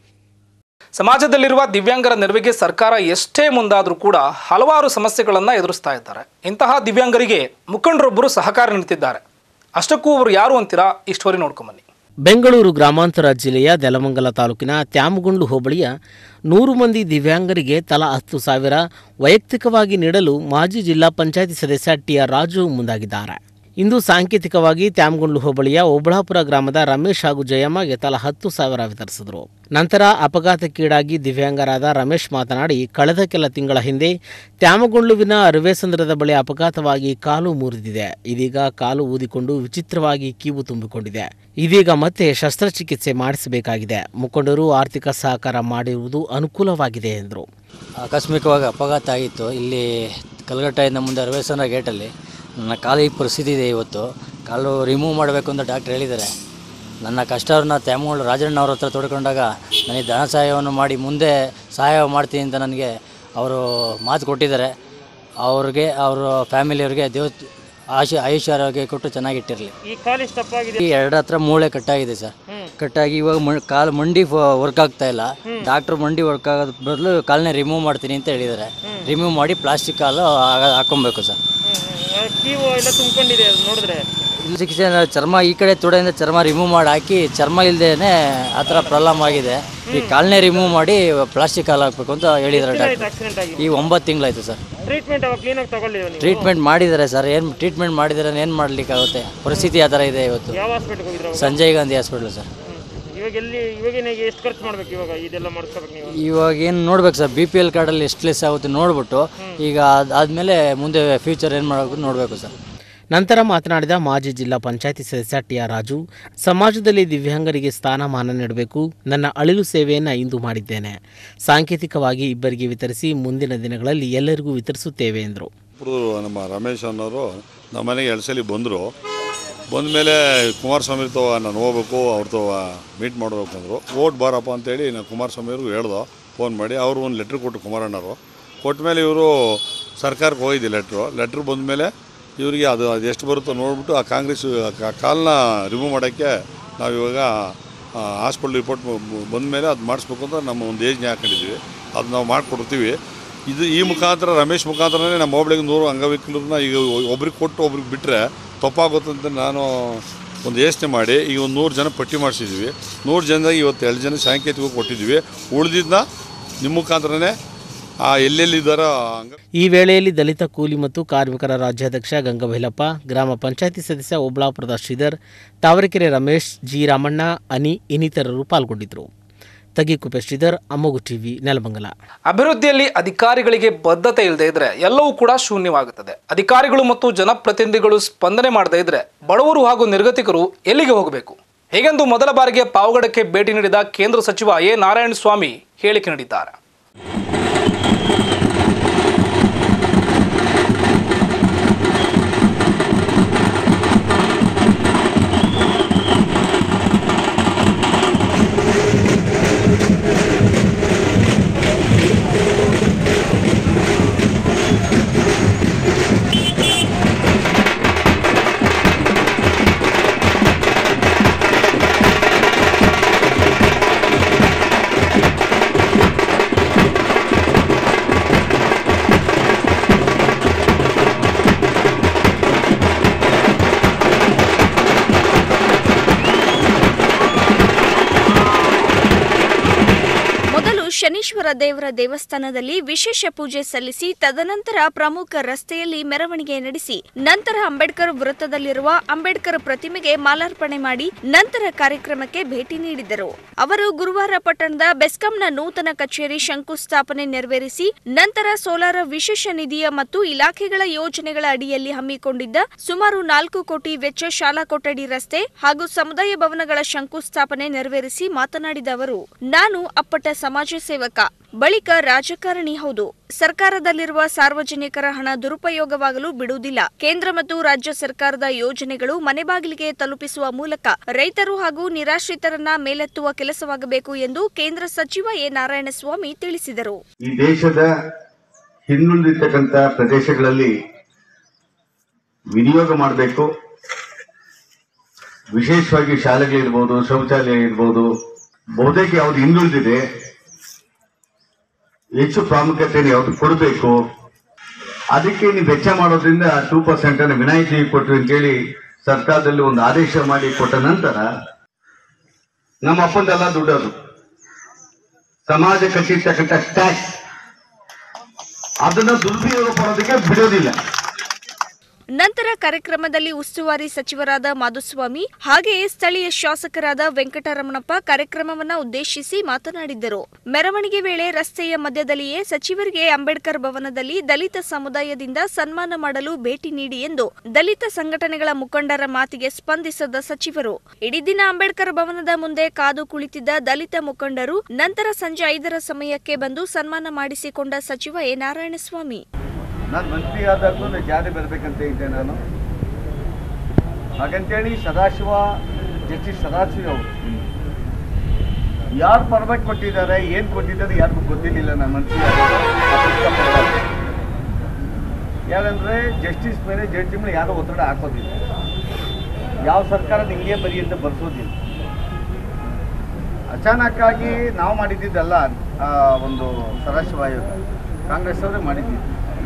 ಸಮಾಜದಲ್ಲಿರುವ ದಿವ್ಯಾಂಗರ ನೆರವಿಗೆ ಸರ್ಕಾರ ಎಷ್ಟೇ ಮುಂದಾದರೂ ಕೂಡ ಹಲವಾರು ಸಮಸ್ಯೆಗಳನ್ನು ಎದುರಿಸ್ತಾ ಇದ್ದಾರೆ ಇಂತಹ ದಿವ್ಯಾಂಗರಿಗೆ ಮುಖಂಡರೊಬ್ಬರು ಸಹಕಾರ ನೀಡುತ್ತಿದ್ದಾರೆ ಅಷ್ಟಕ್ಕೂ ಅವರು ಯಾರು ಅಂತೀರಾ ಈ ಸ್ಟೋರಿ ನೋಡ್ಕೊಂಬನ್ನಿ ಬೆಂಗಳೂರು ಗ್ರಾಮಾಂತರ ಜಿಲ್ಲೆಯ ನೆಲಮಂಗಲ ತಾಲೂಕಿನ ತ್ಯಾಮಗುಂಡು ಹೋಬಳಿಯ ನೂರು ಮಂದಿ ದಿವ್ಯಾಂಗರಿಗೆ ತಲಾ ಹತ್ತು ಸಾವಿರ ವೈಯಕ್ತಿಕವಾಗಿ ನೀಡಲು ಮಾಜಿ ಜಿಲ್ಲಾ ಪಂಚಾಯತಿ ಸದಸ್ಯ ಟಿಆರ್ ರಾಜು ಮುಂದಾಗಿದ್ದಾರೆ ಇಂದು ಸಾಂಕೇತಿಕವಾಗಿ ತ್ಯಾಮಗುಂಡು ಹೋಬಳಿಯ ಓಬಳಾಪುರ ಗ್ರಾಮದ ರಮೇಶ್ ಹಾಗೂ ಜಯಮ್ಮಗೆ ತಲಾ ಹತ್ತು ಸಾವಿರ ವಿತರಿಸಿದರು ನಂತರ ಅಪಘಾತಕ್ಕೀಡಾಗಿ ದಿವ್ಯಾಂಗರಾದ ರಮೇಶ್ ಮಾತನಾಡಿ ಕಳೆದ ಕೆಲ ತಿಂಗಳ ಹಿಂದೆ ತ್ಯಾಮಗುಂಡುವಿನ ಅರವೇಸಂದ್ರದ ಬಳಿ ಅಪಘಾತವಾಗಿ ಕಾಲು ಮುರಿದಿದೆ ಇದೀಗ ಕಾಲು ಊದಿಕೊಂಡು ವಿಚಿತ್ರವಾಗಿ ಕೀವು ತುಂಬಿಕೊಂಡಿದೆ ಇದೀಗ ಮತ್ತೆ ಶಸ್ತ್ರಚಿಕಿತ್ಸೆ ಮಾಡಿಸಬೇಕಾಗಿದೆ ಮುಖಂಡರು ಆರ್ಥಿಕ ಸಹಕಾರ ಮಾಡಿರುವುದು ಅನುಕೂಲವಾಗಿದೆ ಎಂದರು ಆಕಸ್ಮಿಕವಾಗಿ ಅಪಘಾತ ಆಗಿತ್ತು ಇಲ್ಲಿ ಕಲ್ಗಟ್ಟೆಯಿಂದ ಮುಂದೆ ಅರವೇಸನ ಗೇಟಲ್ಲಿ ನನ್ನ ಕಾಲಿಗೆ ಪರಿಸ್ಥಿತಿ ಇದೆ ಇವತ್ತು ಕಾಲು ರಿಮೂವ್ ಮಾಡಬೇಕು ಅಂತ ಡಾಕ್ಟ್ರ್ ಹೇಳಿದ್ದಾರೆ ನನ್ನ ಕಷ್ಟವನ್ನು ತ್ಯಾಮಗಳು ರಾಜಣ್ಣ ಅವ್ರ ಹತ್ರ ತೊಡ್ಕೊಂಡಾಗ ನನಗೆ ಧನ ಸಹಾಯವನ್ನು ಮಾಡಿ ಮುಂದೆ ಸಹಾಯ ಮಾಡ್ತೀನಿ ಅಂತ ನನಗೆ ಅವರು ಮಾತು ಕೊಟ್ಟಿದ್ದಾರೆ ಅವ್ರಿಗೆ ಅವರ ಫ್ಯಾಮಿಲಿಯವ್ರಿಗೆ ದೇವ ಆಶೆ ಆಯುಷ್ಯ ಆರೋಗ್ಯ ಕೊಟ್ಟು ಚೆನ್ನಾಗಿಟ್ಟಿರಲಿ ಈ ಕಾಲು ಎಷ್ಟು ತಪ್ಪಾಗಿದೆ ಈ ಎರಡು ಹತ್ರ ಮೂಳೆ ಕಟ್ಟಾಗಿದೆ ಸರ್ ಕಟ್ಟಾಗಿ ಇವಾಗ ಮಣ್ ಕಾಲು ಮಂಡಿ ವರ್ಕ್ ಆಗ್ತಾ ಇಲ್ಲ ಡಾಕ್ಟ್ರ್ ಮಂಡಿ ವರ್ಕ್ ಆಗೋದ್ ಬದಲು ಕಾಲನ್ನೇ ರಿಮೂವ್ ಮಾಡ್ತೀನಿ ಅಂತ ಹೇಳಿದ್ದಾರೆ ರಿಮೂವ್ ಮಾಡಿ ಪ್ಲಾಸ್ಟಿಕ್ ಕಾಲು ಹಾಕ- ಹಾಕೊಬೇಕು ಸರ್ ಕೀವು ಎಲ್ಲ ತುಂಬಿಕೊಂಡಿದೆ ಅದು ನೋಡಿದ್ರೆ ಇಲ್ಲಿ ಚಿಕಿತ್ಸೆ ಅಂದ್ರೆ ಚರ್ಮ ಈ ಕಡೆ ತೊಡೆಯಿಂದ ಚರ್ಮ ರಿಮೂವ್ ಮಾಡಿ ಹಾಕಿ ಚರ್ಮ ಇಲ್ದೇನೆ ಆ ಥರ ಪ್ರಾಬ್ಲಮ್ ಆಗಿದೆ ಈ ಕಾಲನ್ನೇ ರಿಮೂವ್ ಮಾಡಿ ಪ್ಲಾಸ್ಟಿಕ್ ಕಾಲು ಹಾಕ್ಬೇಕು ಅಂತ ಹೇಳಿದ್ದಾರೆ ಡಾಕ್ಟ್ರ್ ಆಕ್ಸಿಡೆಂಟ್ ಆಗಿ ಈ ಒಂಬತ್ತು ತಿಂಗಳಾಯ್ತು ಸರ್ ಟ್ರೀಟ್ಮೆಂಟ್ ಅವಾಗ ಕ್ಲೀನಾಗಿ ತಗೊಳ್ಳಿವ ನೀವು ಟ್ರೀಟ್ಮೆಂಟ್ ಮಾಡಿದ್ದಾರೆ ಸರ್ ಏನು ಟ್ರೀಟ್ಮೆಂಟ್ ಮಾಡಿದ್ದಾರೆ ಏನು ಮಾಡ್ಲಿಕ್ಕಾಗುತ್ತೆ ಪರಿಸ್ಥಿತಿ ಆ ಥರ ಇದೆ ಇವತ್ತು ಯಾವ ಹಾಸ್ಪಿಟ್ಲ್ಗೆ ಹೋಗಿದ್ರ ಅವಾಗ ಸಂಜಯ್ ಗಾಂಧಿ ಹಾಸ್ಪಿಟ್ಲ್ ಸರ್ ಇವಾಗ ಎಲ್ಲಿ ಇವಾಗ ಎಷ್ಟು ಖರ್ಚು ಮಾಡ್ಬೇಕು ಇವಾಗ ಇದೆಲ್ಲ ಮಾಡಿಸ್ಕೋಬೇಕು ನೀವು ಇವಾಗ ಏನು ನೋಡ್ಬೇಕು ಸರ್ ಬಿ ಪಿ ಎಲ್ ಕಾರ್ಡಲ್ಲಿ ಎಷ್ಟು ಲೆಸ್ ಆಗುತ್ತೆ ನೋಡ್ಬಿಟ್ಟು ಈಗ ಅದಾದಮೇಲೆ ಮುಂದೆ ಫ್ಯೂಚರ್ ಏನು ಮಾಡಬೇಕು ನೋಡಬೇಕು ಸರ್ ನಂತರ ಮಾತನಾಡಿದ ಮಾಜಿ ಜಿಲ್ಲಾ ಪಂಚಾಯತಿ ಸದಸ್ಯ ಟಿಆರ್ ರಾಜು ಸಮಾಜದಲ್ಲಿ ದಿವ್ಯಾಂಗರಿಗೆ ಸ್ಥಾನಮಾನ ನೀಡಬೇಕು ನನ್ನ ಅಳಿಲು ಸೇವೆಯನ್ನು ಇಂದು ಮಾಡಿದ್ದೇನೆ ಸಾಂಕೇತಿಕವಾಗಿ ಇಬ್ಬರಿಗೆ ವಿತರಿಸಿ ಮುಂದಿನ ದಿನಗಳಲ್ಲಿ ಎಲ್ಲರಿಗೂ ವಿತರಿಸುತ್ತೇವೆ ಎಂದರು ಒಬ್ಬರು ನಮ್ಮ ರಮೇಶ್ ಅನ್ನೋರು ನಮ್ಮ ಮನೆಗೆ ಎರಡು ಸಲ ಬಂದರು ಬಂದಮೇಲೆ ಕುಮಾರಸ್ವಾಮಿ ತವ ನಾನು ಹೋಗ್ಬೇಕು ಅವ್ರ ತವ ಮೀಟ್ ಮಾಡಬೇಕು ಅಂದರು ಓಟ್ ಬಾರಪ್ಪ ಅಂತೇಳಿ ನಾನು ಕುಮಾರಸ್ವಾಮಿಯವ್ರಿಗೂ ಹೇಳ್ದೋ ಫೋನ್ ಮಾಡಿ ಅವರು ಒಂದು ಲೆಟ್ರ್ ಕೊಟ್ಟರು ಕುಮಾರಣ್ಣವರು ಕೊಟ್ಟ ಮೇಲೆ ಇವರು ಸರ್ಕಾರಕ್ಕೆ ಹೋಗಿದ್ದೆ ಲೆಟ್ರು ಲೆಟ್ರ್ ಬಂದಮೇಲೆ ಇವರಿಗೆ ಅದು ಅದು ಎಷ್ಟು ಬರುತ್ತೋ ನೋಡ್ಬಿಟ್ಟು ಆ ಕಾಂಗ್ರೆಸ್ ಆ ಕಾಲನ್ನ ರಿಮೂವ್ ಮಾಡೋಕ್ಕೆ ನಾವು ಇವಾಗ ಹಾಸ್ಪಿಟ್ಲ್ ರಿಪೋರ್ಟ್ ಬಂದಮೇಲೆ ಅದು ಮಾಡಿಸ್ಬೇಕು ಅಂತ ನಮ್ಮ ಒಂದು ಯೋಜನೆ ಹಾಕೊಂಡಿದ್ದೀವಿ ಅದು ನಾವು ಮಾಡಿಕೊಡ್ತೀವಿ ಇದು ಈ ಮುಖಾಂತರ ರಮೇಶ್ ಮುಖಾಂತರನೇ ನಮ್ಮ ಹೋಬಳಿಗೆ ನೂರು ಅಂಗವಿಕಲರನ್ನ ಈಗ ಒಬ್ರಿಗೆ ಕೊಟ್ಟು ಒಬ್ರಿಗೆ ಬಿಟ್ಟರೆ ತಪ್ಪಾಗುತ್ತಂತ ನಾನು ಒಂದು ಯೋಚನೆ ಮಾಡಿ ಈಗ ಒಂದು ನೂರು ಜನ ಪಟ್ಟಿ ಮಾಡಿಸಿದ್ವಿ ನೂರು ಜನದಾಗ ಇವತ್ತು ಎರಡು ಜನ ಸಾಂಕೇತಿಕವಾಗಿ ಕೊಟ್ಟಿದ್ವಿ ಉಳಿದಿದ್ದನ್ನ ನಿಮ್ಮ ಮುಖಾಂತರನೇ ಆ ಎಲ್ಲೆಲ್ಲಿದ್ದಾರೋ ಅಂಗ ಈ ವೇಳೆಯಲ್ಲಿ ದಲಿತ ಕೂಲಿ ಮತ್ತು ಕಾರ್ಮಿಕರ ರಾಜ್ಯಾಧ್ಯಕ್ಷ ಗಂಗಭೈಲಪ್ಪ ಗ್ರಾಮ ಪಂಚಾಯತಿ ಸದಸ್ಯ ಓಬಳಾಪುರದ ಶ್ರೀಧರ್ ತಾವರೆಕೆರೆ ರಮೇಶ್ ಜಿ ರಾಮಣ್ಣ ಅನಿ ಇನ್ನಿತರರು ಪಾಲ್ಗೊಂಡಿದ್ದರು ತಗಿಕುಪೆ ಶ್ರೀಧರ್ ಅಮ್ಮಗು ಟಿವಿ ನೆಲಮಂಗಲ ಅಭಿವೃದ್ಧಿಯಲ್ಲಿ ಅಧಿಕಾರಿಗಳಿಗೆ ಬದ್ಧತೆ ಇಲ್ಲದೆ ಇದ್ರೆ ಎಲ್ಲವೂ ಕೂಡ ಶೂನ್ಯವಾಗುತ್ತದೆ ಅಧಿಕಾರಿಗಳು ಮತ್ತು ಜನಪ್ರತಿನಿಧಿಗಳು ಸ್ಪಂದನೆ ಮಾಡದೇ ಇದ್ರೆ ಬಡವರು ಹಾಗೂ ನಿರ್ಗತಿಕರು ಎಲ್ಲಿಗೆ ಹೋಗಬೇಕು ಹೀಗೆಂದು ಮೊದಲ ಬಾರಿಗೆ ಪಾವಗಡಕ್ಕೆ ಭೇಟಿ ನೀಡಿದ ಕೇಂದ್ರ ಸಚಿವ ಎ ನಾರಾಯಣ ಸ್ವಾಮಿ ಹೇಳಿಕೆ ನೀಡಿದ್ದಾರೆ ಮೊದಲು ಶನೀಶ್ವರ ದೇವರ ದೇವಸ್ಥಾನದಲ್ಲಿ ವಿಶೇಷ ಪೂಜೆ ಸಲ್ಲಿಸಿ ತದನಂತರ ಪ್ರಮುಖ ರಸ್ತೆಯಲ್ಲಿ ಮೆರವಣಿಗೆ ನಡೆಸಿ ನಂತರ ಅಂಬೇಡ್ಕರ್ ವೃತ್ತದಲ್ಲಿರುವ ಅಂಬೇಡ್ಕರ್ ಪ್ರತಿಮೆಗೆ ಮಾಲಾರ್ಪಣೆ ಮಾಡಿ ನಂತರ ಕಾರ್ಯಕ್ರಮಕ್ಕೆ ಭೇಟಿ ನೀಡಿದರು ಅವರು ಗುರುವಾರ ಪಟ್ಟಣದ ಬೆಸ್ಕಾಂನ ನೂತನ ಕಚೇರಿ ಶಂಕುಸ್ಥಾಪನೆ ನೆರವೇರಿಸಿ ನಂತರ ಸೋಲಾರ ವಿಶೇಷ ನಿಧಿಯ ಮತ್ತು ಇಲಾಖೆಗಳ ಯೋಜನೆಗಳ ಅಡಿಯಲ್ಲಿ ಹಮ್ಮಿಕೊಂಡಿದ್ದ ಸುಮಾರು ನಾಲ್ಕು ಕೋಟಿ ವೆಚ್ಚ ಶಾಲಾ ಕೊಠಡಿ ರಸ್ತೆ ಹಾಗೂ ಸಮುದಾಯ ಭವನಗಳ ಶಂಕುಸ್ಥಾಪನೆ ನೆರವೇರಿಸಿ ಮಾತನಾಡಿದ ಅವರು ನಾನು ಅಪ್ಪಟ ಸಮಾಜ ಸೇವಕ ಬಳಿಕ ರಾಜಕಾರಣಿ ಹೌದು ಸರ್ಕಾರದಲ್ಲಿರುವ ಸಾರ್ವಜನಿಕರ ಹಣ ದುರುಪಯೋಗವಾಗಲು ಬಿಡುವುದಿಲ್ಲ ಕೇಂದ್ರ ಮತ್ತು ರಾಜ್ಯ ಸರ್ಕಾರದ ಯೋಜನೆಗಳು ಮನೆ ಬಾಗಿಲಿಗೆ ತಲುಪಿಸುವ ಮೂಲಕ ರೈತರು ಹಾಗೂ ನಿರಾಶ್ರಿತರನ್ನ ಮೇಲೆತ್ತುವ ಕೆಲಸವಾಗಬೇಕು ಎಂದು ಕೇಂದ್ರ ಸಚಿವ ಎ ನಾರಾಯಣಸ್ವಾಮಿ ತಿಳಿಸಿದರು ಈ ದೇಶದ ಹಿಂದುಳಿದಿರ್ತಕ್ಕಂಥ ಪ್ರದೇಶಗಳಲ್ಲಿ ವಿನಿಯೋಗ ಮಾಡಬೇಕು ವಿಶೇಷವಾಗಿ ಶಾಲೆಗಳಿರ್ಬೋದು ಶೌಚಾಲಯ ಇರ್ಬೋದು ಬಹುತೇಕ ಯಾವ್ದು ಹಿಂದುಳಿದಿದೆ ಹೆಚ್ಚು ಪ್ರಾಮುಖ್ಯತೆಯನ್ನು ಯಾವ್ದು ಕೊಡಬೇಕು ಅದಕ್ಕೆ ನೀವು ವೆಚ್ಚ ಮಾಡೋದ್ರಿಂದ ಟೂ ಪರ್ಸೆಂಟ್ ಅನ್ನು ವಿನಾಯಿತಿ ಕೊಟ್ರಿ ಅಂತೇಳಿ ಸರ್ಕಾರದಲ್ಲಿ ಒಂದು ಆದೇಶ ಮಾಡಿ ಕೊಟ್ಟ ನಂತರ ನಮ್ಮ ಅಪ್ಪಂದೆಲ್ಲ ದುಡ್ಡದು ಸಮಾಜ ಕಟ್ಟಿರ್ತಕ್ಕಂಥ ಟ್ಯಾಕ್ಸ್ ಅದನ್ನ ದುರುಪಯೋಗ ಪಡೋದಕ್ಕೆ ಬಿಡೋದಿಲ್ಲ ನಂತರ ಕಾರ್ಯಕ್ರಮದಲ್ಲಿ ಉಸ್ತುವಾರಿ ಸಚಿವರಾದ ಮಾಧುಸ್ವಾಮಿ ಹಾಗೆಯೇ ಸ್ಥಳೀಯ ಶಾಸಕರಾದ ವೆಂಕಟರಮಣಪ್ಪ ಕಾರ್ಯಕ್ರಮವನ್ನ ಉದ್ದೇಶಿಸಿ ಮಾತನಾಡಿದ್ದರು ಮೆರವಣಿಗೆ ವೇಳೆ ರಸ್ತೆಯ ಮಧ್ಯದಲ್ಲಿಯೇ ಸಚಿವರಿಗೆ ಅಂಬೇಡ್ಕರ್ ಭವನದಲ್ಲಿ ದಲಿತ ಸಮುದಾಯದಿಂದ ಸನ್ಮಾನ ಮಾಡಲು ಭೇಟಿ ನೀಡಿ ಎಂದು ದಲಿತ ಸಂಘಟನೆಗಳ ಮುಖಂಡರ ಮಾತಿಗೆ ಸ್ಪಂದಿಸದ ಸಚಿವರು ಇಡೀ ದಿನ ಅಂಬೇಡ್ಕರ್ ಭವನದ ಮುಂದೆ ಕಾದು ಕುಳಿತಿದ್ದ ದಲಿತ ಮುಖಂಡರು ನಂತರ ಸಂಜೆ ಐದರ ಸಮಯಕ್ಕೆ ಬಂದು ಸನ್ಮಾನ ಮಾಡಿಸಿಕೊಂಡ ಸಚಿವ ಎ ನಾರಾಯಣಸ್ವಾಮಿ ನಾನು ಮಂತ್ರಿ ಆದಾಗಲೂ ನಾನು ಜಾರಿ ಬರಬೇಕಂತ ಇದ್ದೆ ನಾನು ಹಾಗಂತೇಳಿ ಸದಾಶಿವ ಜಸ್ಟಿಸ್ ಸದಾಶಿವ ಅವರು ಯಾರು ಪರ್ಮಿಟ್ ಕೊಟ್ಟಿದ್ದಾರೆ ಏನು ಕೊಟ್ಟಿದ್ದಾರೆ ಯಾರಿಗೂ ಗೊತ್ತಿರಲಿಲ್ಲ ನಾನು ಮಂತ್ರಿ ಆದಾಗ. ಯಾಕಂದ್ರೆ ಜಸ್ಟಿಸ್ ಮೇಲೆ ಜಡ್ಜಿ ಮೇಲೆ ಯಾರೂ ಒತ್ತಡ ಹಾಕೋದಿಲ್ಲ ಯಾವ ಸರ್ಕಾರ ನಿಮಗೆ ಬರಿ ಅಂತ ಬರ್ಸೋದಿಲ್ಲ ಅಚಾನಕ್ಕಾಗಿ ನಾವು ಮಾಡಿದ್ದಿದ್ದಲ್ಲ ಆ, ಒಂದು ಸದಾಶಿವ ಆಯೋಗ ಕಾಂಗ್ರೆಸ್ ಅವರೇ ಮಾಡಿದ್ದಿದ್ದು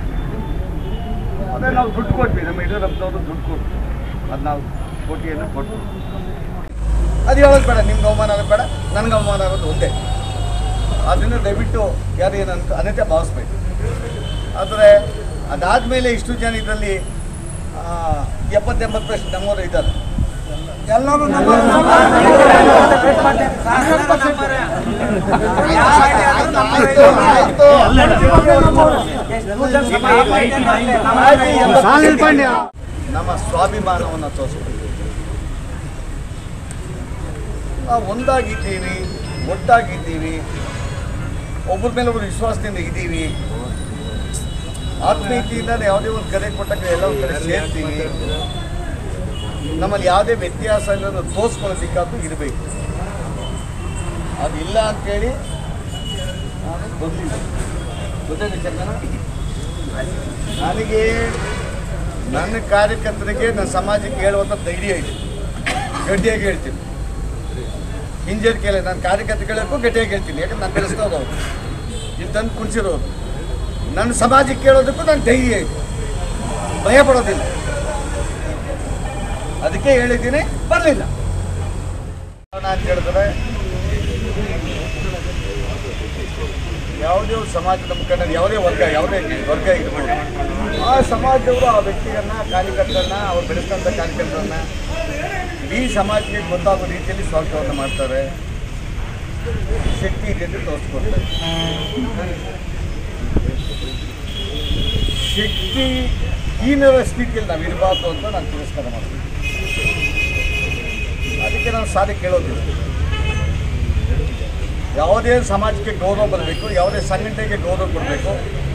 ಅದೇ ನಾವು ದುಡ್ಡು ಕೊಟ್ವಿ ನಮ್ಮ ಯಡಿಯೂರಪ್ಪನವರು ದುಡ್ಡು ಕೊಟ್ಟು ಹದಿನಾಲ್ಕು ಕೋಟಿಯನ್ನು ಕೊಟ್ಟು ಅದು ಹೇಳೋದು ಬೇಡ ನಿಮ್ಗೆ ಅವಮಾನ ಆಗೋದು ಬೇಡ ನನಗೆ ಅವಮಾನ ಆಗೋದು ಒಂದೇ ಅದನ್ನು ದಯವಿಟ್ಟು ಯಾರು ಏನು ಅನ್ಕೊ ಅನಂತೆ ಭಾವಿಸ್ಬೇಕು ಆದರೆ ಅದಾದಮೇಲೆ ಇಷ್ಟು ಜನ ಇದರಲ್ಲಿ ಎಪ್ಪತ್ತೆಂಬತ್ತು ಪರ್ಸೆಂಟ್ ನಮ್ಮವರು ಇದ್ದಾರೆ ಎಲ್ಲರೂ ನಮ್ಮ ಸ್ವಾಭಿಮಾನವನ್ನು ತೋರಿಸ್ಬೇಕು ನಾವು ಒಂದಾಗಿದ್ದೀವಿ ಒಟ್ಟಾಗಿದ್ದೀವಿ ಒಬ್ಬರ ಮೇಲೆ ಒಬ್ಬರು ವಿಶ್ವಾಸದಿಂದ ಇದ್ದೀವಿ ಆತ್ಮೀಯತೆಯಿಂದ ಯಾವುದೇ ಒಂದು ಕರೆ ಕೊಟ್ಟಾಗ ಎಲ್ಲ ಒಂದು ಕಡೆ ಸೇರ್ತೀವಿ ನಮ್ಮಲ್ಲಿ ಯಾವುದೇ ವ್ಯತ್ಯಾಸ ಇಲ್ಲದ ತೋರಿಸ್ಕೊಳ್ಳೋದಕ್ಕಾದ್ರೂ ಇರಬೇಕು ಅದಿಲ್ಲ ಅಂತೇಳಿ ನಾನು ಬಂದಿಲ್ಲ ಗೊತ್ತಾಯ್ತು ಚಂದನ ನನಗೆ ನನ್ನ ಕಾರ್ಯಕರ್ತರಿಗೆ ನನ್ನ ಸಮಾಜಕ್ಕೆ ಹೇಳುವಂಥ ಧೈರ್ಯ ಇದೆ ಗಟ್ಟಿಯಾಗಿ ಹೇಳ್ತೀನಿ ಹಿಂಜರಿಕೆ ಇಲ್ಲ ನನ್ನ ಕಾರ್ಯಕರ್ತರಿಗೂ ಗಟ್ಟಿಯಾಗಿ ಹೇಳ್ತೀನಿ ಯಾಕಂದ್ರೆ ನಾನು ಬೆಳೆಸ್ದವ್ರು ಅವರು ಇಲ್ಲಿ ತಂದು ಕುಣಿಸಿರೋರು ನನ್ನ ಸಮಾಜಕ್ಕೆ ಕೇಳೋದಕ್ಕೂ ನಾನು ಧೈರ್ಯ ಇದೆ ಭಯ ಪಡೋದಿಲ್ಲ ಅದಕ್ಕೆ ಹೇಳಿದ್ದೀನಿ ಬರಲಿಲ್ಲ ಅಂತ ಹೇಳಿದ್ರೆ ಯಾವುದೇ ಒಂದು ಸಮಾಜದ ಮುಖಂಡರು ಯಾವುದೇ ವರ್ಗ ಯಾವುದೇ ವರ್ಗ ಇರ್ಬೋದು ಆ ಸಮಾಜದವರು ಆ ವ್ಯಕ್ತಿಯನ್ನ ಕಾರ್ಯಕರ್ತರನ್ನ ಅವ್ರು ಬೆಳೆಸ್ತಂಥ ಕಾರ್ಯಕರ್ತರನ್ನ ಇಡೀ ಸಮಾಜಕ್ಕೆ ಗೊತ್ತಾಗೋ ರೀತಿಯಲ್ಲಿ ಸ್ವಾಗತವನ್ನು ಮಾಡ್ತಾರೆ ಶಕ್ತಿ ಇದೆ ಅಂತ ತೋರಿಸ್ಕೊಡ್ತಾರೆ ಶಕ್ತಿ ಹೀನರ ಸ್ಥಿತಿಯಲ್ಲಿ ನಾವು ಇರಬಾರ್ದು ಅಂತ ನಾನು ತಿರಸ್ಕಾರ ಮಾಡ್ತೀನಿ ಅದಕ್ಕೆ ನಾನು ಸಾರಿ ಕೇಳೋದಿಲ್ಲ ಯಾವುದೇ ಸಮಾಜಕ್ಕೆ ಗೌರವ ಬರಬೇಕು ಯಾವುದೇ ಸಂಘಟನೆಗೆ ಗೌರವ ಕೊಡಬೇಕು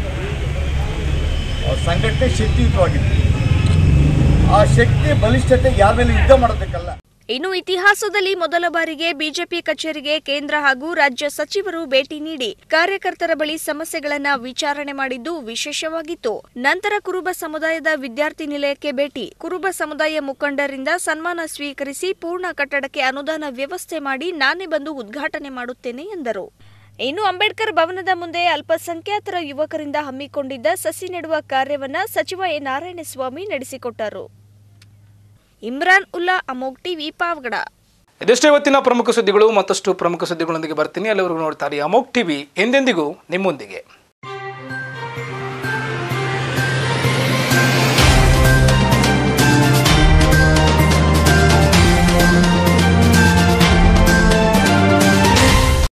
ಆ ಸಂಘಟನೆ ಶಕ್ತಿಯುತವಾಗಿದೆ ಆ ಶಕ್ತಿ ಬಲಿಷ್ಠತೆ ಯಾರ ಮೇಲೆ ಯುದ್ಧ ಮಾಡೋದಕ್ಕಲ್ಲ ಇನ್ನು ಇತಿಹಾಸದಲ್ಲಿ ಮೊದಲ ಬಾರಿಗೆ ಬಿಜೆಪಿ ಕಚೇರಿಗೆ ಕೇಂದ್ರ ಹಾಗೂ ರಾಜ್ಯ ಸಚಿವರು ಭೇಟಿ ನೀಡಿ ಕಾರ್ಯಕರ್ತರ ಬಳಿ ಸಮಸ್ಯೆಗಳನ್ನ ವಿಚಾರಣೆ ಮಾಡಿದ್ದು ವಿಶೇಷವಾಗಿತ್ತು ನಂತರ ಕುರುಬ ಸಮುದಾಯದ ವಿದ್ಯಾರ್ಥಿ ನಿಲಯಕ್ಕೆ ಭೇಟಿ ಕುರುಬ ಸಮುದಾಯ ಮುಖಂಡರಿಂದ ಸನ್ಮಾನ ಸ್ವೀಕರಿಸಿ ಪೂರ್ಣ ಕಟ್ಟಡಕ್ಕೆ ಅನುದಾನ ವ್ಯವಸ್ಥೆ ಮಾಡಿ ನಾನೇ ಬಂದು ಉದ್ಘಾಟನೆ ಮಾಡುತ್ತೇನೆ ಎಂದರು ಇನ್ನು ಅಂಬೇಡ್ಕರ್ ಭವನದ ಮುಂದೆ ಅಲ್ಪಸಂಖ್ಯಾತರ ಯುವಕರಿಂದ ಹಮ್ಮಿಕೊಂಡಿದ್ದ ಸಸಿ ನೆಡುವ ಕಾರ್ಯವನ್ನ ಸಚಿವ ಎ ನಾರಾಯಣಸ್ವಾಮಿ ನಡೆಸಿಕೊಟ್ಟರು ಇಮ್ರಾನ್ ಉಲ್ಲಾ ಅಮೋಗ್ ಟಿವಿ ಪಾವಗಡ ಇದಷ್ಟೇ ಇವತ್ತಿನ ಪ್ರಮುಖ ಸುದ್ದಿಗಳು ಮತ್ತಷ್ಟು ಪ್ರಮುಖ ಸುದ್ದಿಗಳೊಂದಿಗೆ ಬರ್ತೀನಿ ಅಲ್ಲಿವರೆಗೂ ನೋಡ್ತಾರೆ ಅಮೋಕ್ ಟಿವಿ ಎಂದೆಂದಿಗೂ ನಿಮ್ಮೊಂದಿಗೆ